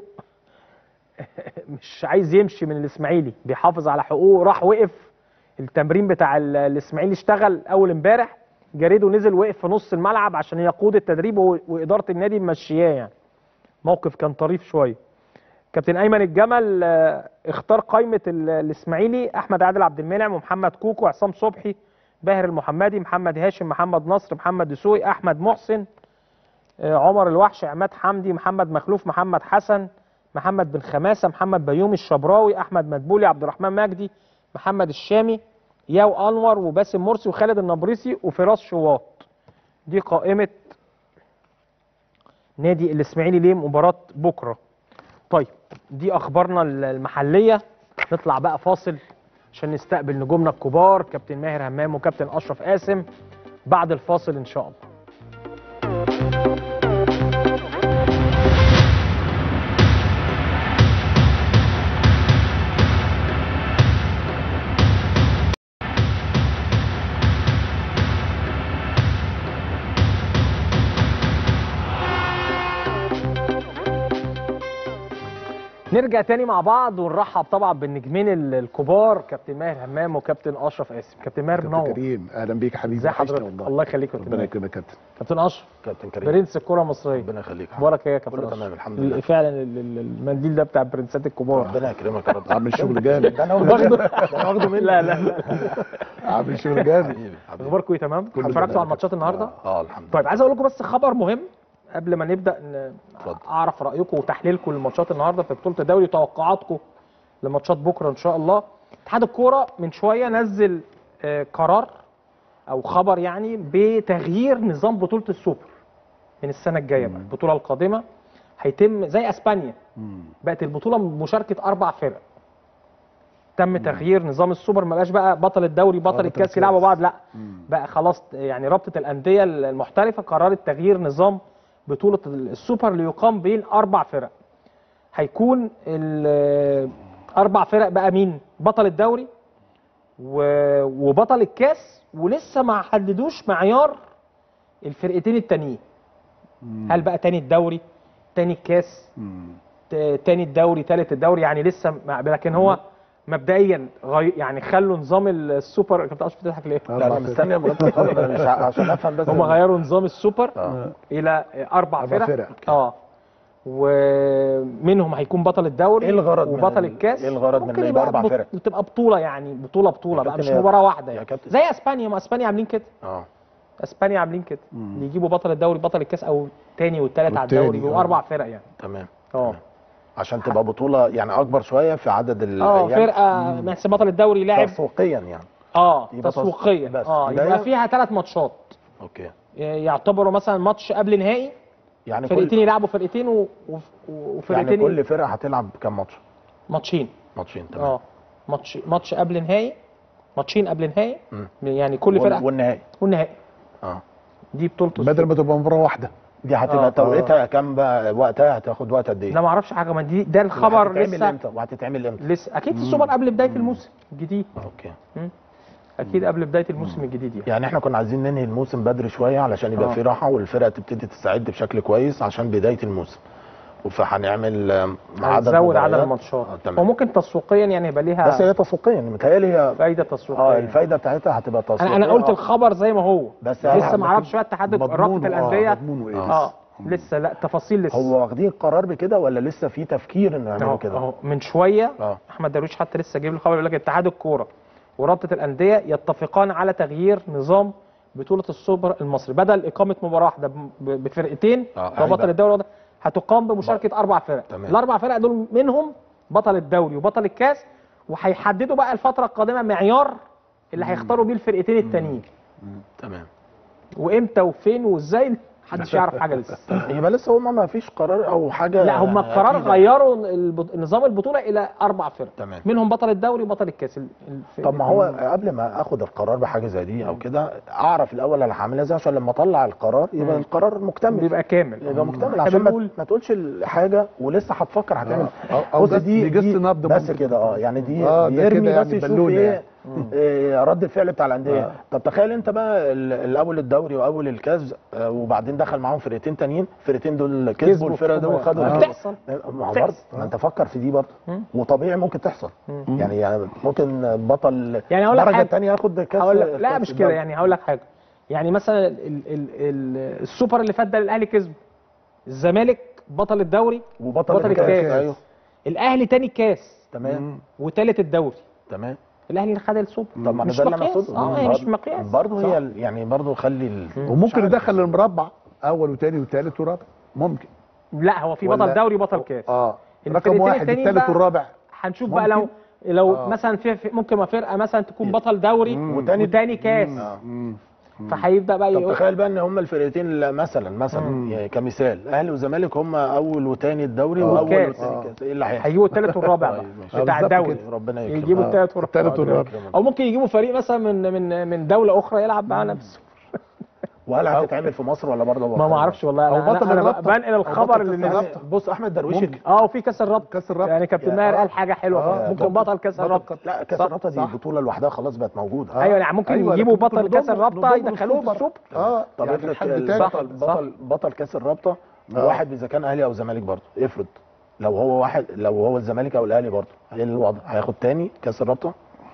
مش عايز يمشي من الاسماعيلي بيحافظ على حقوقه راح وقف التمرين بتاع ال- الاسماعيلي اشتغل اول امبارح جاريدو نزل وقف في نص الملعب عشان يقود التدريب و- واداره النادي ممشياه يعني موقف كان طريف شويه كابتن ايمن الجمل آه، اختار قائمه ال- الاسماعيلي احمد عادل عبد المنعم ومحمد كوكو عصام صبحي باهر المحمدي محمد هاشم محمد نصر محمد دسوقي احمد محسن آه، عمر الوحش عماد حمدي محمد مخلوف محمد حسن محمد بن خماسه محمد بيومي الشبراوي احمد مدبولي عبد الرحمن مجدي محمد الشامي ياو انور وباسم مرسي وخالد النبريسي وفراس شواط دي قائمه نادي الاسماعيلي ليه مباراه بكره طيب دي اخبارنا المحليه نطلع بقى فاصل عشان نستقبل نجومنا الكبار كابتن ماهر همام وكابتن اشرف قاسم بعد الفاصل ان شاء الله نرجع تاني مع بعض ونرحب طبعا بالنجمين ال- الكبار كابتن ماهر همام وكابتن اشرف قاسم كابتن ماهر كابتن منور كريم اهلا بيك يا حبيبي ازي وحشني حضرتك والله. الله يخليك يا كابتن ربنا ماهر يكرمك يا كابتن كابتن اشرف كابتن كريم برنس الكره المصريه ربنا يخليك اخبارك ايه يا كابتن كله أشرف؟ تمام الحمد لله فعلا ال- ال- المنديل ده بتاع البرنسات الكبار ربنا يكرمك يا رب عامل شغل جامد ده انا واخده ده انا واخده منك لا لا لا عامل شغل جامد حبيبي حبيبي اخباركم ايه تمام كله اتفرجتوا تمام. على الماتشات النهارده اه الحمد لله طيب عايز اقول لكم بس خبر مهم قبل ما نبدا ن- اتفضل. اعرف رايكم وتحليلكم للماتشات النهارده في بطوله الدوري وتوقعاتكم لماتشات بكره ان شاء الله اتحاد الكوره من شويه نزل آه، قرار او خبر يعني بتغيير نظام بطوله السوبر من السنه الجايه بقى البطوله القادمه هيتم زي اسبانيا بقت البطوله مشاركه اربع فرق تم تغيير نظام السوبر ما بقاش بقى بطل الدوري بطل بطل الكاس الكاس. يلعبوا بعض لا بقى خلاص يعني رابطه الانديه المحترفه قررت تغيير نظام بطوله السوبر ليقام بين اربع فرق هيكون ال- اربع فرق بقى مين بطل الدوري و- وبطل الكاس ولسه ما حددوش معيار الفرقتين التانيين هل بقى تاني الدوري تاني الكاس ت- تاني الدوري تالت الدوري يعني لسه ما- لكن هو مبدئيا غي... يعني خلوا نظام السوبر انت مش بتضحك ليه؟ لا انا مستني أما أنت تخلص، أنا مش ع- عشان افهم بس هم غيروا نظام السوبر آه. الى اربع أربع فرق فرق. اه ومنهم هيكون بطل الدوري ايه الغرض من وبطل ال- الكاس ايه الغرض من ممكن إن يبقى يبقى أربع بط- فرق؟ تبقى بطوله يعني بطوله بطوله يا بقى مش كابتن يا- مباراه واحده يا يعني كابتن. زي اسبانيا ما اسبانيا عاملين كده اه اسبانيا عاملين كده اللي يجيبوا بطل الدوري بطل الكاس او تاني والتالت على والتاني، الدوري بيبقوا آه. اربع فرق يعني تمام اه عشان تبقى بطوله يعني اكبر شويه في عدد ال اه يعني فرقه محسن بطل الدوري لاعب تسويقيا يعني اه يبقى تص- تسويقيا بس. اه بداية. يبقى فيها ثلاث ماتشات اوكي يعتبروا مثلا ماتش قبل نهائي يعني فرقتين كل يلعبوا فرقتين و... و... وفرقتين يعني كل فرقه هتلعب كام ماتش ماتشين ماتشين تمام اه ماتش ماتش قبل نهائي ماتشين قبل نهائي مم. يعني كل وال- فرقه والنهائي والنهائي اه دي بطوله بدل السوبر. ما تبقى مباراه واحده دي هتبقى آه. توقيتها كام بقى وقتها هتاخد وقت قد ايه؟ لا ما اعرفش حاجه ما دي ده الخبر وهتتعمل لسه امتى وهتتعمل امتى؟ لسه اكيد السوبر قبل بدايه الموسم الجديد اوكي اكيد قبل بدايه الموسم الجديد يعني يعني احنا كنا عايزين ننهي الموسم بدري شويه علشان يبقى آه. في راحه والفرقه تبتدي تستعد بشكل كويس عشان بدايه الموسم فهنعمل آم، عدد هنزود عدد مباريات. الماتشات آه، تمام وممكن تسويقيا يعني يبقى ليها بس هي تسويقيا متهيألي هي فايده اه تسويقيه الفايده بتاعتها هتبقى تسويقيه انا انا قلت آه. الخبر زي ما هو بس لسه آه، ما اعرفش بقى اتحاد رابطه مضمونه- الانديه اه مضمونه ايه اه لسه لا تفاصيل لسه هو واخدين قرار بكده ولا لسه في تفكير انه يعملوا اهو كده؟ اهو من شويه اه احمد درويش حتى لسه جايب الخبر يقول لك اتحاد الكوره ورابطه الانديه يتفقان على تغيير نظام بطوله السوبر المصري بدل اقامه مباراه واحده ب- ب- بفرقتين آه، لو بطل هيبقى- الدوري ده هتقام بمشاركه اربع فرق تمام. الاربع فرق دول منهم بطل الدوري وبطل الكاس وهيحددوا بقى الفتره القادمه معيار اللي هيختاروا بيه الفرقتين التانيين تمام وامتى وفين وازاي محدش يعرف حاجه لسه يبقى لسه هم ما فيش قرار او حاجه لا هم يعني القرار أكيد. غيروا البط- نظام البطوله الى اربع فرق تمام منهم بطل الدوري وبطل الكاس ال- الف- طب ما هو قبل ما اخد القرار بحاجه زي دي او كده اعرف الاول انا هعملها ازاي عشان لما اطلع القرار يبقى مم. القرار مكتمل بيبقى كامل يبقى مكتمل احنا عشان ما, بنقول ما تقولش الحاجه ولسه هتفكر هتعمل أو- أو بص بس دي, بيجس دي نبض بس ممكن. كده اه يعني دي آه، ده بيرمي كده بس يعني يشوف بالونة ايه يعني. إيه رد الفعل بتاع الانديه آه. طب تخيل انت بقى ال- الاول الدوري واول الكاس آه، وبعدين دخل معاهم فرقتين تانيين الفرقتين دول كسبوا كسبوا الفرقه دول آه. وخدوا آه. الكاس. بتحصل ما هو بتحصل. برضه ما انت فكر في دي برضه مم. وطبيعي ممكن تحصل يعني, يعني ممكن بطل يعني هقول لك الدرجه حاجة. الثانيه ياخد كاس هقول لك لا كاس مش كده الدوري. يعني هقول لك حاجه يعني مثلا ال ال ال ال السوبر اللي فات ده الاهلي كسبه الزمالك بطل الدوري وبطل بطل الكاس الكاس. ايوه الاهلي تاني الكاس تمام وتالت الدوري تمام الاهلي اللي خد السوبر طب ما انا مش ده اللي انا مقياس. اقصده اه هي مش مقياس برضه صح. هي ال- يعني برضه خلي ال... مش وممكن عارف. يدخل المربع اول وثاني وثالث ورابع ممكن لا هو في بطل ولا- دوري وبطل كاس اه رقم الفرقتين واحد التانيين الثالث بقى والرابع هنشوف بقى لو ممكن. لو آه. مثلا في في- ممكن ما فرقه مثلا تكون بطل دوري وتاني- وتاني كاس مم. فهيبدا بقى طب يقول تخيل بقى ان هم الفرقتين اللي مثلا مثلا يعني كمثال اهلي وزمالك هم اول وثاني الدوري آه. واول والكاس. وثاني الكاس ايه اللي هيحصل؟ هيجيبوا الثالث والرابع بقى طيب، ماشي. بتاع آه، بالظبط الدوري كده. ربنا يكرمك يجيبوا آه. الثالث والرابع التالت والرابع. او ممكن يجيبوا فريق مثلا من من من دوله اخرى يلعب مع نفسه وهل هتتعمل في مصر ولا برضه ما ما اعرفش والله أو انا, بطل أنا, أنا الرابطة. بنقل أو الخبر بطل اللي كأس نزل الرابطة. بص احمد درويش ممكن. اه وفي كاس الرابطه كاس الرابطة. يعني كابتن يا- ماهر آه. قال حاجه حلوه آه، ممكن بطل- بطل كاس بطل- الرابطه لا كاس صح، الرابطه دي صح. بطوله لوحدها خلاص بقت موجوده ايوه يعني ممكن أيوة، يجيبوا لكن بطل ممكن كاس نضم- الرابطه نضم يدخلوه في السوبر. السوبر اه طب يعني افرض حد ال- تاني بطل بطل بطل كاس الرابطه آه. واحد اذا كان اهلي او زمالك برضه افرض لو هو واحد لو هو الزمالك او الاهلي برضه ايه الوضع هياخد تاني كاس الرابطه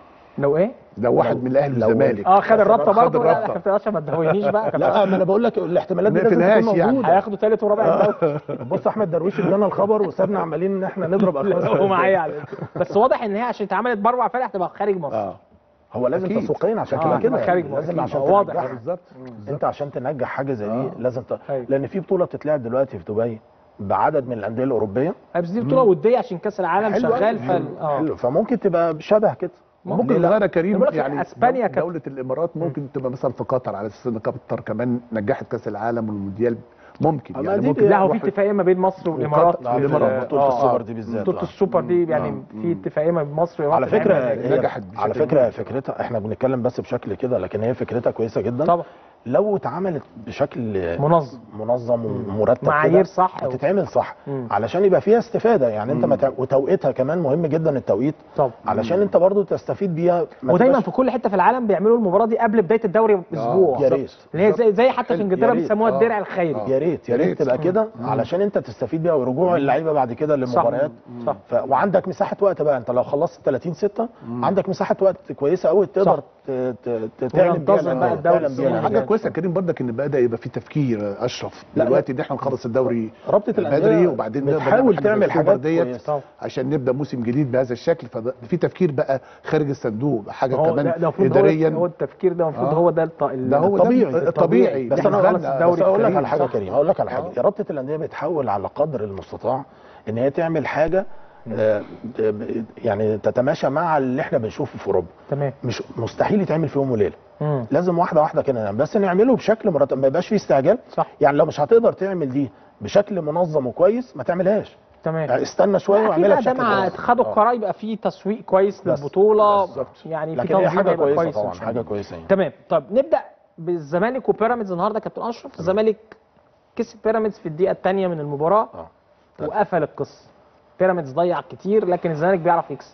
لو ايه لو واحد لو- من الاهلي لو- والزمالك اه خد الرابطه خد برضه لا لا الرابطة. كابتن اشرف ما تدهونيش بقى كابتن لا ما انا بقول لك الاحتمالات دي ما لازم فيناش تكون يعني. موجوده هياخدوا ثالث ورابع الدوري بص احمد درويش ادانا الخبر وسابنا عمالين ان احنا نضرب اخوات هو معايا على بس واضح ان هي عشان اتعملت باربع فرق هتبقى خارج مصر اه هو لازم أكيد. تسويقيا عشان آه، كده كده هتبقى خارج يعني مصر. لازم عشان آه، واضح. تنجحها. بالظبط انت عشان تنجح حاجه زي دي آه. لازم ت... أيوة. لان في بطوله بتتلعب دلوقتي في دبي بعدد من الانديه الاوروبيه بس دي بطوله وديه عشان كاس العالم حلو شغال أوي. فال اه حلو فممكن تبقى شبه كده ممكن ليه لا؟ صغيره كريم بقول لك يعني أسبانيا دو- كانت- دوله الامارات ممكن تبقى مثلا في قطر على اساس ان قطر كمان نجحت كاس العالم والمونديال ممكن أما يعني دي ممكن لا هو في واحد- اتفاقيه ما بين مصر والامارات وقطر- في والإمارات، ال- بطوله آه، السوبر دي بالذات بطوله آه. السوبر دي يعني مم. في اتفاقيه ما بين مصر والامارات على فكره بتعمل هي- نجحت على بشكل فكره ممتاز. فكرتها احنا بنتكلم بس بشكل كده لكن هي فكرتها كويسه جدا طبعا لو اتعملت بشكل منظم منظم ومرتب معايير كده صح هتتعمل صح مم. علشان يبقى فيها استفاده يعني انت مم. مت... وتوقيتها كمان مهم جدا التوقيت طبعا علشان انت برضو تستفيد بيها ما ودايما تبقاش- في كل حته في العالم بيعملوا المباراه دي قبل بدايه الدوري باسبوع يا ريت اللي هي زي زي حتى في حلو. انجلترا يا ريت. بيسموها آه. الدرع الخيري آه. يا ريت يا يا ريت ريت. تبقى كده علشان انت تستفيد بيها ورجوع اللعيبه بعد كده للمباريات صح ف... وعندك مساحه وقت بقى انت لو خلصت 30 6 عندك مساحه وقت كويسه قوي تقدر صح. ت... ت... ت... تعلم بيها وينتظم بقى الأندية، الدوري تعلم بيها السنة الأندية. حاجه كويسه يا كريم برضك ان بدا يبقى في تفكير اشرف لا، دلوقتي ان احنا نخلص الدوري رابطه بدري الانديه وبعدين نقدر بتحاول نعمل تعمل السوبر حاجات ديت كويسه عشان نبدا موسم جديد بهذا الشكل ففي تفكير بقى خارج الصندوق حاجه هو كمان ده ده المفروض هو, هو اداريا التفكير ده المفروض آه. هو ده الط... ده هو ده الطبيعي. الطبيعي بس ده انا إحنا اقول لك خدنا الدوري بس اقول لك الكريم، على حاجه صح. كريم هقول لك على حاجه آه. يا رابطه الانديه بتحاول على قدر المستطاع ان هي تعمل حاجه آه، ب- يعني تتماشى مع اللي احنا بنشوفه في اوروبا تمام مش مستحيل يتعمل في يوم وليله مم. لازم واحده واحده كده نعمل. بس نعمله بشكل مرتب ما يبقاش فيه استعجال صح يعني لو مش هتقدر تعمل دي بشكل منظم وكويس ما تعملهاش تمام يعني استنى شويه لا، أكيد واعملها بقى ده بشكل مع كويس اتخاذ آه. القرار يبقى فيه تسويق كويس بس. للبطوله بالظبط. يعني في لكن هي تنظيم حاجه هيبقى كويسه كويس إن طبعا شاء حاجه الله. كويسه يعني تمام طب نبدا بالزمالك وبيراميدز النهارده يا كابتن اشرف الزمالك كسب بيراميدز في الدقيقه الثانيه من المباراه اه وقفل القصه بيراميدز ضيع كتير لكن الزمالك بيعرف يكسب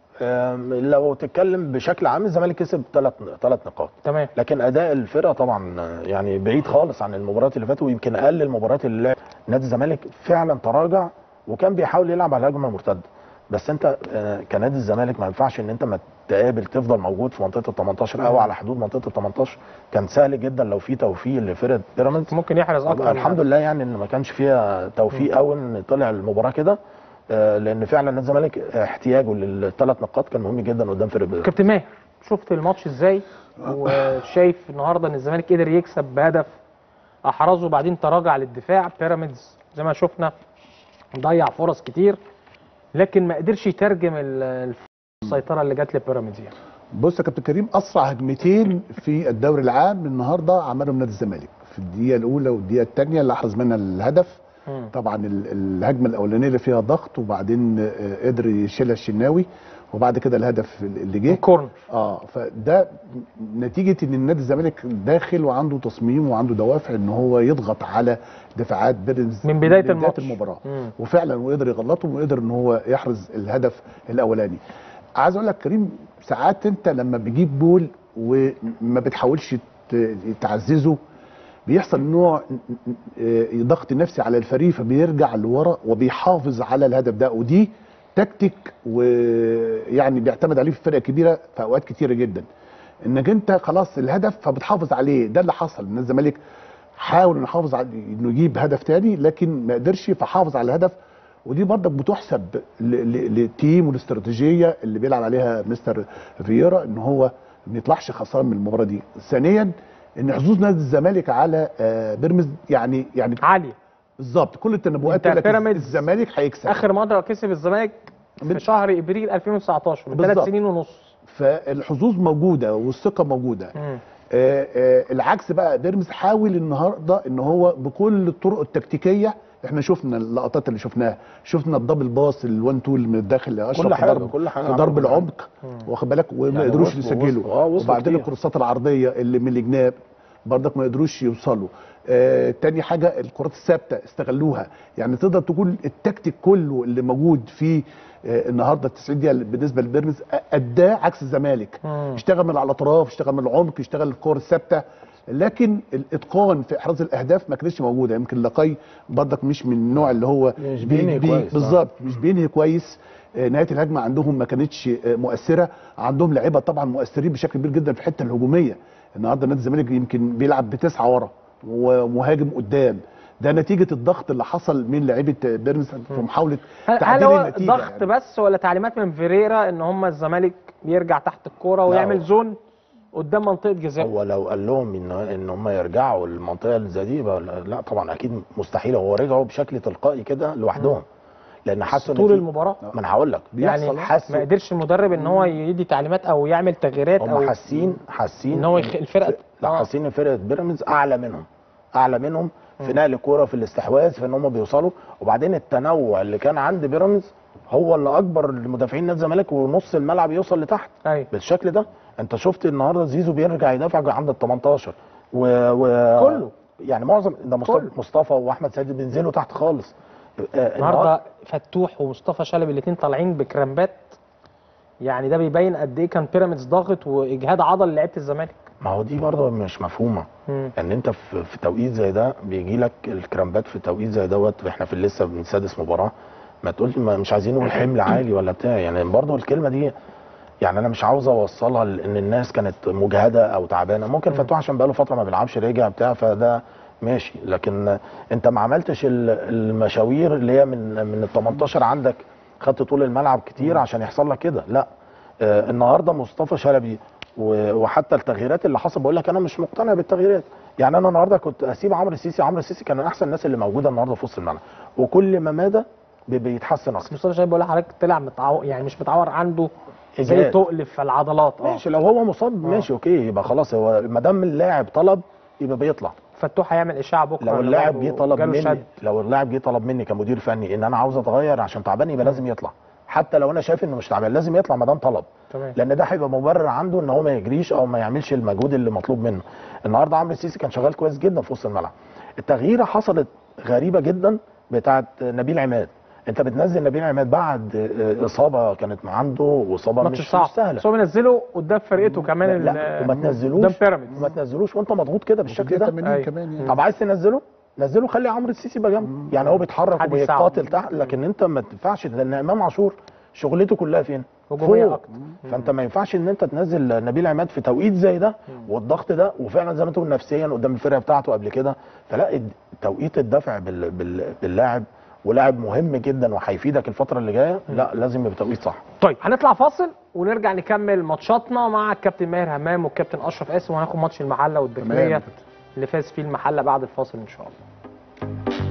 أم، لو تتكلم بشكل عام الزمالك كسب ثلاث ثلاث نقاط تمام لكن اداء الفرقه طبعا آه، يعني بعيد خالص عن المباريات اللي فاتوا ويمكن اقل المباريات اللي لعب نادي الزمالك فعلا تراجع وكان بيحاول يلعب على الهجمه المرتده بس انت آه، كنادي الزمالك ما ينفعش ان انت ما تقابل تفضل موجود في منطقه ال 18 او على حدود منطقه ال 18 كان سهل جدا لو في توفيق لفرقه بيراميدز ممكن يحرز اكتر الحمد لله يعني ان ما كانش فيها توفيق قوي ان طلع المباراه كده آه، لان فعلا نادي الزمالك احتياجه للثلاث نقاط كان مهم جدا قدام فرقه بيراميدز. كابتن ماهر شفت الماتش ازاي وشايف النهارده ان الزمالك قدر يكسب بهدف احرزه وبعدين تراجع للدفاع بيراميدز زي ما شفنا ضيع فرص كتير لكن ما قدرش يترجم ال- السيطره اللي جت لبيراميدز يعني بص يا كابتن كريم اسرع هجمتين في الدوري العام النهارده عملهم نادي الزمالك في الدقيقه الاولى والدقيقه الثانيه اللي احرز منها الهدف مم. طبعا ال- الهجمه الاولانيه اللي فيها ضغط وبعدين آه، قدر يشيلها الشناوي وبعد كده الهدف اللي جه الكورنر اه فده نتيجه ان النادي الزمالك داخل وعنده تصميم وعنده دوافع ان هو يضغط على دفاعات بيراميدز من بداية الماتش. المباراه مم. وفعلا وقدر يغلطهم وقدر ان هو يحرز الهدف الاولاني عايز اقول لك كريم ساعات انت لما بتجيب جول وما بتحاولش ت- تعززه بيحصل نوع آه، ضغط نفسي على الفريق فبيرجع لورا وبيحافظ على الهدف ده ودي تكتيك ويعني بيعتمد عليه في فرقه كبيره في اوقات كتيره جدا انك انت خلاص الهدف فبتحافظ عليه ده اللي حصل ان الزمالك حاول انه يحافظ على انه يجيب هدف تاني لكن ما قدرش فحافظ على الهدف ودي برضك بتحسب ل- ل- للتيم والاستراتيجيه اللي بيلعب عليها مستر فييرا ان هو ما يطلعش خسران من المباراه دي ثانيا ان حظوظ نادي الزمالك على آه، بيراميدز يعني يعني عاليه بالظبط كل التنبؤات انت تقول لك بيراميدز الزمالك هيكسب اخر مره كسب الزمالك من- في شهر ابريل 2019 من ثلاث بالظبط. سنين ونص فالحظوظ موجوده والثقه موجوده مم. آه، آه، العكس بقى بيراميدز حاول النهارده ان هو بكل الطرق التكتيكيه احنا شفنا اللقطات اللي شفناها شفنا الدبل باص الوان تول من الداخل لاشرف كل في حاجة، ضرب كل حاجة في ضرب عملوا كل العمق واخد بالك وما يعني قدروش وصلوا- يسجلوا وصلوا- آه، وصلوا وبعدين كتير. الكورسات العرضيه اللي من الجناب برضك ما قدروش يوصلوا آه تاني حاجه الكرات الثابته استغلوها يعني تقدر تقول التكتيك كله اللي موجود في آه النهارده 90 دقيقه بالنسبه لبيراميدز اداه عكس الزمالك مم. اشتغل من على الاطراف اشتغل من العمق اشتغل الكور الثابته لكن الاتقان في احراز الاهداف ما كانتش موجوده يمكن لقاي برضك مش من النوع اللي هو مش بي- بينهي بي- كويس، آه. بالظبط مش بينهي كويس آه، نهايه الهجمه عندهم ما كانتش آه، مؤثره عندهم لعيبه طبعا مؤثرين بشكل كبير جدا في الحته الهجوميه النهارده نادي الزمالك يمكن بيلعب بتسعه ورا ومهاجم قدام ده نتيجه الضغط اللي حصل من لعيبه بيراميدز في محاوله هل, هل تعديل هو النتيجه ضغط يعني. بس ولا تعليمات من فيريرا ان هم الزمالك يرجع تحت الكوره ويعمل هو- زون قدام منطقه جزاء هو لو قال لهم ان ان هم يرجعوا للمنطقه اللي زي دي يبقى لا طبعا اكيد مستحيل هو رجعوا بشكل تلقائي كده لوحدهم لان حسوا إن طول في- المباراه ما انا هقول لك يعني بيحصل. ما حسوا قدرش المدرب ان هو يدي تعليمات او يعمل تغييرات هم او حاسين حاسين ان هو يخ... الفرقه لا آه. حاسين ان فرقه بيراميدز اعلى منهم اعلى منهم في نقل الكوره في الاستحواذ في ان هم بيوصلوا وبعدين التنوع اللي كان عند بيراميدز هو اللي اكبر لمدافعين نادي الزمالك ونص الملعب يوصل لتحت ايوه بالشكل ده انت شفت النهارده زيزو بيرجع يدافع عند ال 18 و, و... كله. يعني معظم ده مصطفى, كله. مصطفى واحمد سيد بينزلوا تحت خالص آه، النهارده فتوح ومصطفى شلبي الاثنين طالعين بكرامبات يعني ده بيبين قد ايه كان بيراميدز ضاغط واجهاد عضل لعيبه الزمالك ما هو دي برضه مش مفهومه مم. ان انت في, في توقيت زي ده بيجي لك الكرامبات في توقيت زي دوت احنا في لسه من سادس مباراه ما تقولش ما مش عايزين نقول حمل عالي ولا بتاع يعني برضه الكلمه دي يعني انا مش عاوز اوصلها لان الناس كانت مجهده او تعبانه ممكن فتوح عشان بقاله فتره ما بيلعبش رجع بتاع فده ماشي لكن انت ما عملتش ال- المشاوير اللي هي من من ال 18 عندك خدت طول الملعب كتير عشان يحصل لك كده لا آه النهارده مصطفى شلبي و- وحتى التغييرات اللي حصل بقول لك انا مش مقتنع بالتغييرات يعني انا النهارده كنت اسيب عمرو السيسي عمرو السيسي كان من احسن الناس اللي موجوده النهارده في وسط الملعب وكل ما مدى بي- بيتحسن اكتر مصطفى شلبي بقول لحضرتك طلع متعور يعني مش متعور عنده زي إجهاد. تقل في العضلات اه ماشي لو هو مصاب ماشي اوكي يبقى خلاص هو ما دام اللاعب طلب يبقى بيطلع فتوح هيعمل اشاعه بكره لو إن اللاعب برضه جه طلب جاله مني شد. لو اللاعب جه طلب مني كمدير فني ان انا عاوز اتغير عشان تعبان يبقى لازم يطلع حتى لو انا شايف انه مش تعبان لازم يطلع ما دام طلب تمام لان ده هيبقى مبرر عنده ان هو ما يجريش او ما يعملش المجهود اللي مطلوب منه النهارده عمرو السيسي كان شغال كويس جدا في وسط الملعب التغييره حصلت غريبه جدا بتاعه نبيل عماد انت بتنزل نبيل عماد بعد آه، اصابه كانت عنده واصابه ماتش مش, صعب مش سهله بس هو بينزله قدام فرقته كمان لا ال- وما تنزلوش قدام بيراميدز وما تنزلوش وانت مضغوط كده بالشكل الدقيقة ده 80 أيوة. كمان يعني طب عايز تنزله نزله خلي عمرو السيسي يبقى جنبه يعني هو بيتحرك حد يساعده. وبيقاتل تحت لكن انت ما تنفعش لان امام عاشور شغلته كلها فين؟ هجومية فوق. أكتر. فانت ما ينفعش ان انت تنزل نبيل عماد في توقيت زي ده والضغط ده وفعلا زي ما انت قلت نفسيا قدام الفرقه بتاعته قبل كده فلا الد- توقيت الدفع بال... بال... باللاعب ولاعب مهم جدا وهيفيدك الفتره اللي جايه لا لازم يبقى توقيت صح طيب هنطلع فاصل ونرجع نكمل ماتشاتنا مع الكابتن ماهر همام والكابتن اشرف قاسم وهناخد ماتش المحله تمام والداخليه اللي فاز فيه المحله بعد الفاصل ان شاء الله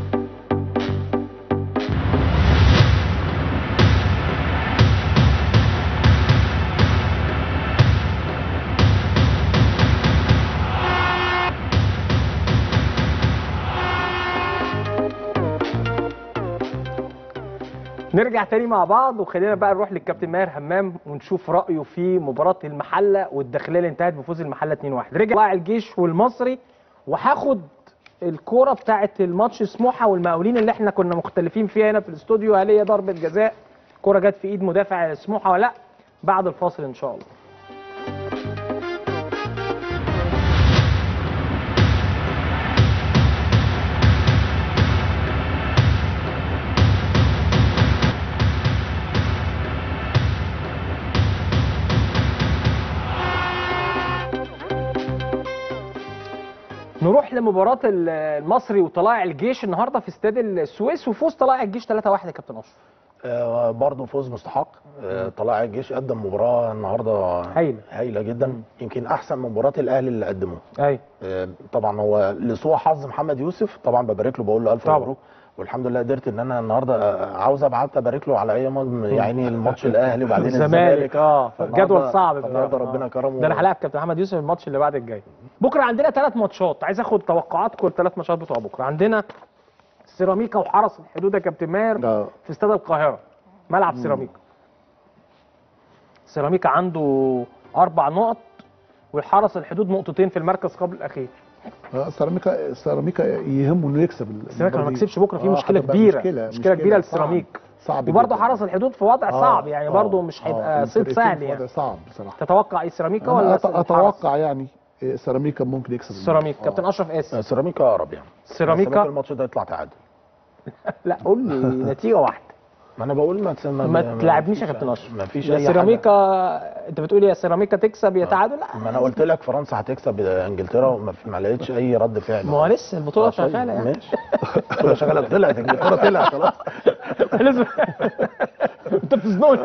نرجع تاني مع بعض وخلينا بقى نروح للكابتن ماهر همام ونشوف رايه في مباراه المحله والداخليه اللي انتهت بفوز المحله 2-1 رجع طلع الجيش والمصري وهاخد الكوره بتاعه الماتش سموحه والمقاولين اللي احنا كنا مختلفين فيها هنا في الاستوديو هل هي ضربه جزاء الكوره جت في ايد مدافع سموحه ولا لا بعد الفاصل ان شاء الله نروح لمباراة ال- المصري وطلائع الجيش النهارده في استاد السويس وفوز طلائع الجيش 3-1 يا كابتن اشرف آه برضه فوز مستحق آه طلائع الجيش قدم مباراه النهارده هايلة. هايله جدا يمكن احسن من مباراه الاهلي اللي قدموه ايوه آه طبعا هو لسوء حظ محمد يوسف طبعا ببارك له بقول له الف طبعا. مبروك والحمد لله قدرت ان انا النهارده آه، عاوز ابعت ابارك له على اي ماتش يعني الماتش الاهلي وبعدين الزمالك اه فالنهارده- جدول صعب النهارده بصراحة. ربنا كرمه ده انا هلاعب كابتن محمد يوسف الماتش اللي بعد الجاي بكره عندنا ثلاث ماتشات عايز اخد توقعاتكم الثلاث ماتشات بتوع بكره عندنا سيراميكا وحرس الحدود يا كابتن ماهر اه في استاد القاهره ملعب سيراميكا سيراميكا عنده اربع نقط والحرس الحدود نقطتين في المركز قبل الاخير آه، سيراميكا سيراميكا يهمه انه يكسب سيراميكا لو ما المباراة دي. كسبش بكره في آه، مشكله هتبقى كبيره مشكله مشكله كبيره صعب- للسيراميك صعب وبرضه جداً. حرس الحدود في وضع آه، صعب يعني آه، برضه مش آه، هيبقى صيد الفرقتين سهل في يعني وضع صعب بصراحه تتوقع ايه سيراميكا انا ولا أت- الحرس؟ اتوقع يعني إيه، سيراميكا ممكن يكسب سيراميكا آه. كابتن اشرف قاسم آه، سيراميكا اقرب يعني سيراميكا الماتش ده يطلع تعادل لا قول لي نتيجه واحده ما انا بقول ما تسمى ما تلعبنيش يا كابتن اشرف ما فيش يا اي سيراميكا انت بتقول يا سيراميكا تكسب يا تعادل لا حاجة. ما انا قلت لك فرنسا هتكسب انجلترا وما في- ما لقيتش اي رد فعل ما هو لسه البطوله آه، طيب، شغاله يعني ماشي البطوله شغاله طلعت انجلترا طلعت خلاص لازم انت بتزنقني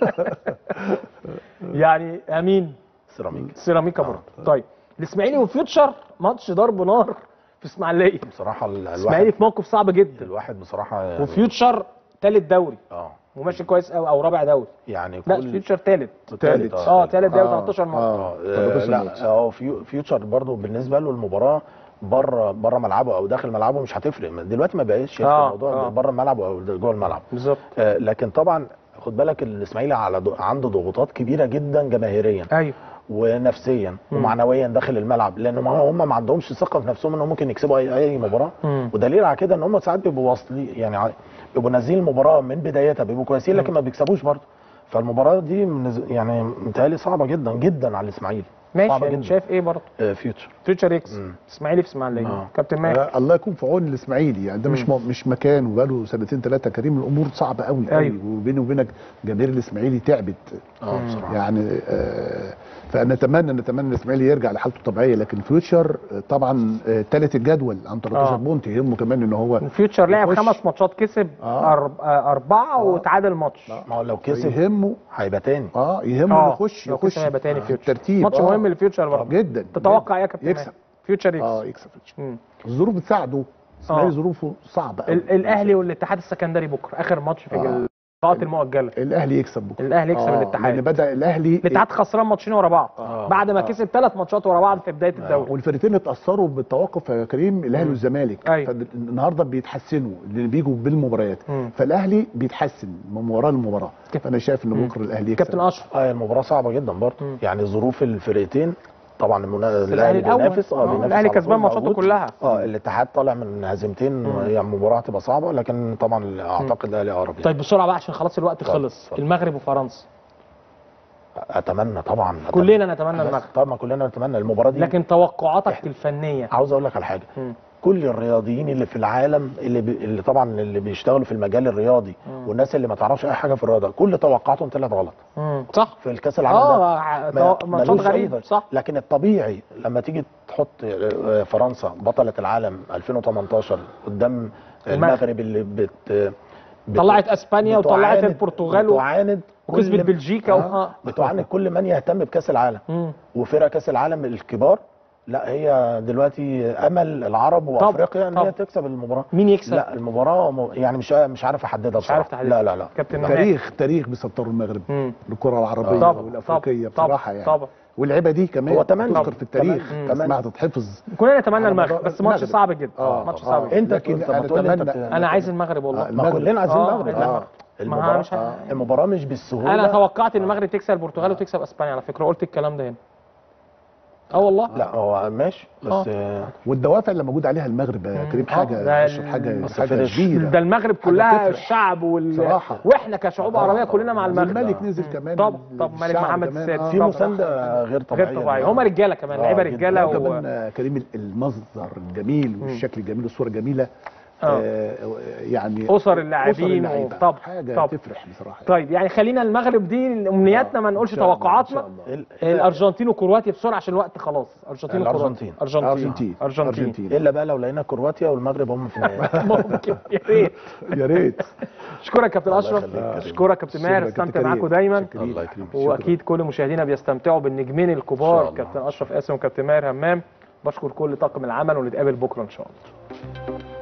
يعني امين سيراميكا سيراميكا برضه طيب الاسماعيلي وفيوتشر ماتش ضرب نار في اسماعيليه بصراحه ال- الاسماعيلي الواحد في موقف صعب جدا الواحد بصراحه يعني وفيوتشر ثالث دوري اه وماشي كويس قوي او رابع دوري يعني لا كل فيوتشر ثالث تالت اه ثالث دوري آه، 13 نقطه اه آه 13 لا نقطة. اه فيو فيوتشر برضو بالنسبه له المباراه بره بره ملعبه او داخل ملعبه مش هتفرق دلوقتي ما بقاش يفرق آه، الموضوع آه. بره الملعب او جوه الملعب بالظبط آه لكن طبعا خد بالك الاسماعيلي على ض- عنده ضغوطات كبيره جدا جماهيريا ايوه ونفسيا ومعنويا داخل الملعب لان ما هم ما عندهمش ثقه في نفسهم انهم ممكن يكسبوا اي اي مباراه مم. ودليل على كده ان هم ساعات بيبقوا واصلين يعني ع- بيبقوا نازلين المباراه من بدايتها بيبقوا كويسين لكن ما بيكسبوش برضه فالمباراه دي منز- يعني متهيألي صعبه جدا جدا على الاسماعيلي ماشي صعبه يعني جدا شايف ايه برضه آه فيوتشر فيوتشر يكسب مم. اسماعيلي في اسماعيليه آه. كابتن ماهر آه، الله يكون في عون الاسماعيلي يعني ده مش م... مش مكان وبقاله سنتين ثلاثه كريم الامور صعبه قوي قوي أيوة. وبيني وبينك جماهير الاسماعيلي تعبت اه بصراحه يعني آه فنتمنى نتمنى الاسماعيلي يرجع لحالته الطبيعيه لكن فيوتشر آه، طبعا ثالث الجدول عن 13 آه. بونت يهمه كمان ان هو فيوتشر لعب يخش. خمس ماتشات كسب آه. أرب... آه، أربعة وتعادل ماتش ما هو لو كسب يهمه هيبقى تاني اه يهمه اه انه يخش لو يخش كسب هيبقى تاني في فيوتشر الترتيب ماتش آه. مهم للفيوتشر برضه جدا تتوقع ايه يا جداً. كابتن يكسب ماهر؟ فيوتشر يكسب اه يكسب فيوتشر مم. الظروف بتساعده الاسماعيلي آه. ظروفه صعبه قوي ال- الاهلي والاتحاد السكندري بكره اخر ماتش في آه. اللقاءات المؤجله الاهلي يكسب بكره الاهلي يكسب آه، الاتحاد. لان بدا الاهلي الاتحاد خسران ماتشين ورا بعض آه. بعد ما آه. كسب ثلاث ماتشات ورا بعض في بدايه الدوري والفرقتين اتاثروا بالتوقف يا كريم الاهلي والزمالك أيوة. فالنهارده بيتحسنوا اللي بيجوا بالمباريات مم. فالاهلي بيتحسن من مباراه لمباراه كابتن- فانا شايف مم. ان بكره الاهلي يكسب كابتن اشرف اه المباراه صعبه جدا برضه مم. يعني ظروف الفرقتين طبعا المنا... الاهلي الاول بينافس آه، بينافس الاهلي على كسبان طول ماتشاته موجود. كلها اه الاتحاد طالع من هزيمتين يعني مباراه هتبقى صعبه لكن طبعا اعتقد الاهلي اقرب يعني. طيب بسرعه بقى عشان خلاص الوقت اتفضل، خلص اتفضل. المغرب وفرنسا اتمنى طبعا أتمنى. كلنا نتمنى بس المغرب طبعا كلنا نتمنى المباراه دي لكن توقعاتك الفنيه عاوز اقول لك على حاجه مم. كل الرياضيين اللي في العالم اللي, بي... اللي طبعا اللي بيشتغلوا في المجال الرياضي والناس اللي ما تعرفش اي حاجه في الرياضه كل توقعاتهم طلعت غلط مم. صح في الكاس العالم ده اه ع- ما- تو- ماتشات ملوش أي غريبه ف- صح لكن الطبيعي لما تيجي تحط آه، فرنسا بطلة العالم 2018 قدام المغرب. المغرب اللي بت بت- طلعت اسبانيا وطلعت بتعاند- البرتغال و- بتعاند وكسبت كل- بلجيكا آه و- بتعاند كل من يهتم بكاس العالم مم. وفرق كاس العالم الكبار لا هي دلوقتي امل العرب وافريقيا ان طب. هي تكسب المباراه مين يكسب؟ لا المباراه م- يعني مش مش عارف احددها مش عارف بصراحة. تحددها. لا لا لا كابتن لا. مهاب. تاريخ تاريخ بيسطروا المغرب مم. الكره العربيه طبعا والافريقيه طبعا بصراحه يعني طبعا واللعيبه دي كمان هو تمنى. تذكر في التاريخ تمنى. اسمها تتحفظ كلنا نتمنى على المغرب مدار- بس ماتش المغرب. صعب جدا آه، ماتش آه. صعب جدا انت لكن طب ما أنا تقول لي انت أتمنى- بت- انا عايز المغرب والله آه، ما كلنا عايزين آه، المغرب عايز آه. المغرب. ما المباراه مش ه- المباراه مش بالسهوله انا توقعت ان المغرب تكسب البرتغال وتكسب اسبانيا على فكره قلت الكلام ده هنا اه والله لا هو ماشي بس آه. والدوافع اللي موجود عليها المغرب يا كريم آه، حاجه ده أشرف حاجه بس حاجه فريش. كبيره ده المغرب كلها تفرح. الشعب وال... صراحة. واحنا كشعوب عربيه كلنا مع المغرب الملك نزل كمان طب طب ملك الشعب محمد كمان. السادس آه، في طبعا. مسانده غير طبيعيه غير طبيعي هم رجاله كمان آه، لعيبه جداً. رجاله لا و... كمان آه، كريم المصدر الجميل والشكل الجميل والصوره الجميله آه. آه يعني أسر اللاعبين اللعيبة. طب- حاجه طب. تفرح بصراحه طيب يعني خلينا المغرب دي امنياتنا ما إن نقولش شاء الله، إن توقعاتنا شاء الله. ال- الارجنتين وكرواتيا بسرعه عشان الوقت خلاص ارجنتين وكرواتيا الأرجنتين. ارجنتين ارجنتين ارجنتين الا بقى لو لقينا كرواتيا والمغرب هم في النهائي ممكن يا ريت يا ريت اشكرك كابتن الله اشرف يخليك يا كريم. اشكرك كابتن شكراً ماهر يا كابتن استمتع كريم. معاكم دايما شكراً. الله يكرمك. واكيد كل مشاهدينا بيستمتعوا بالنجمين إن الكبار شاء الله. كابتن اشرف قاسم وكابتن ماهر همام بشكر كل طاقم العمل ونتقابل بكره ان شاء الله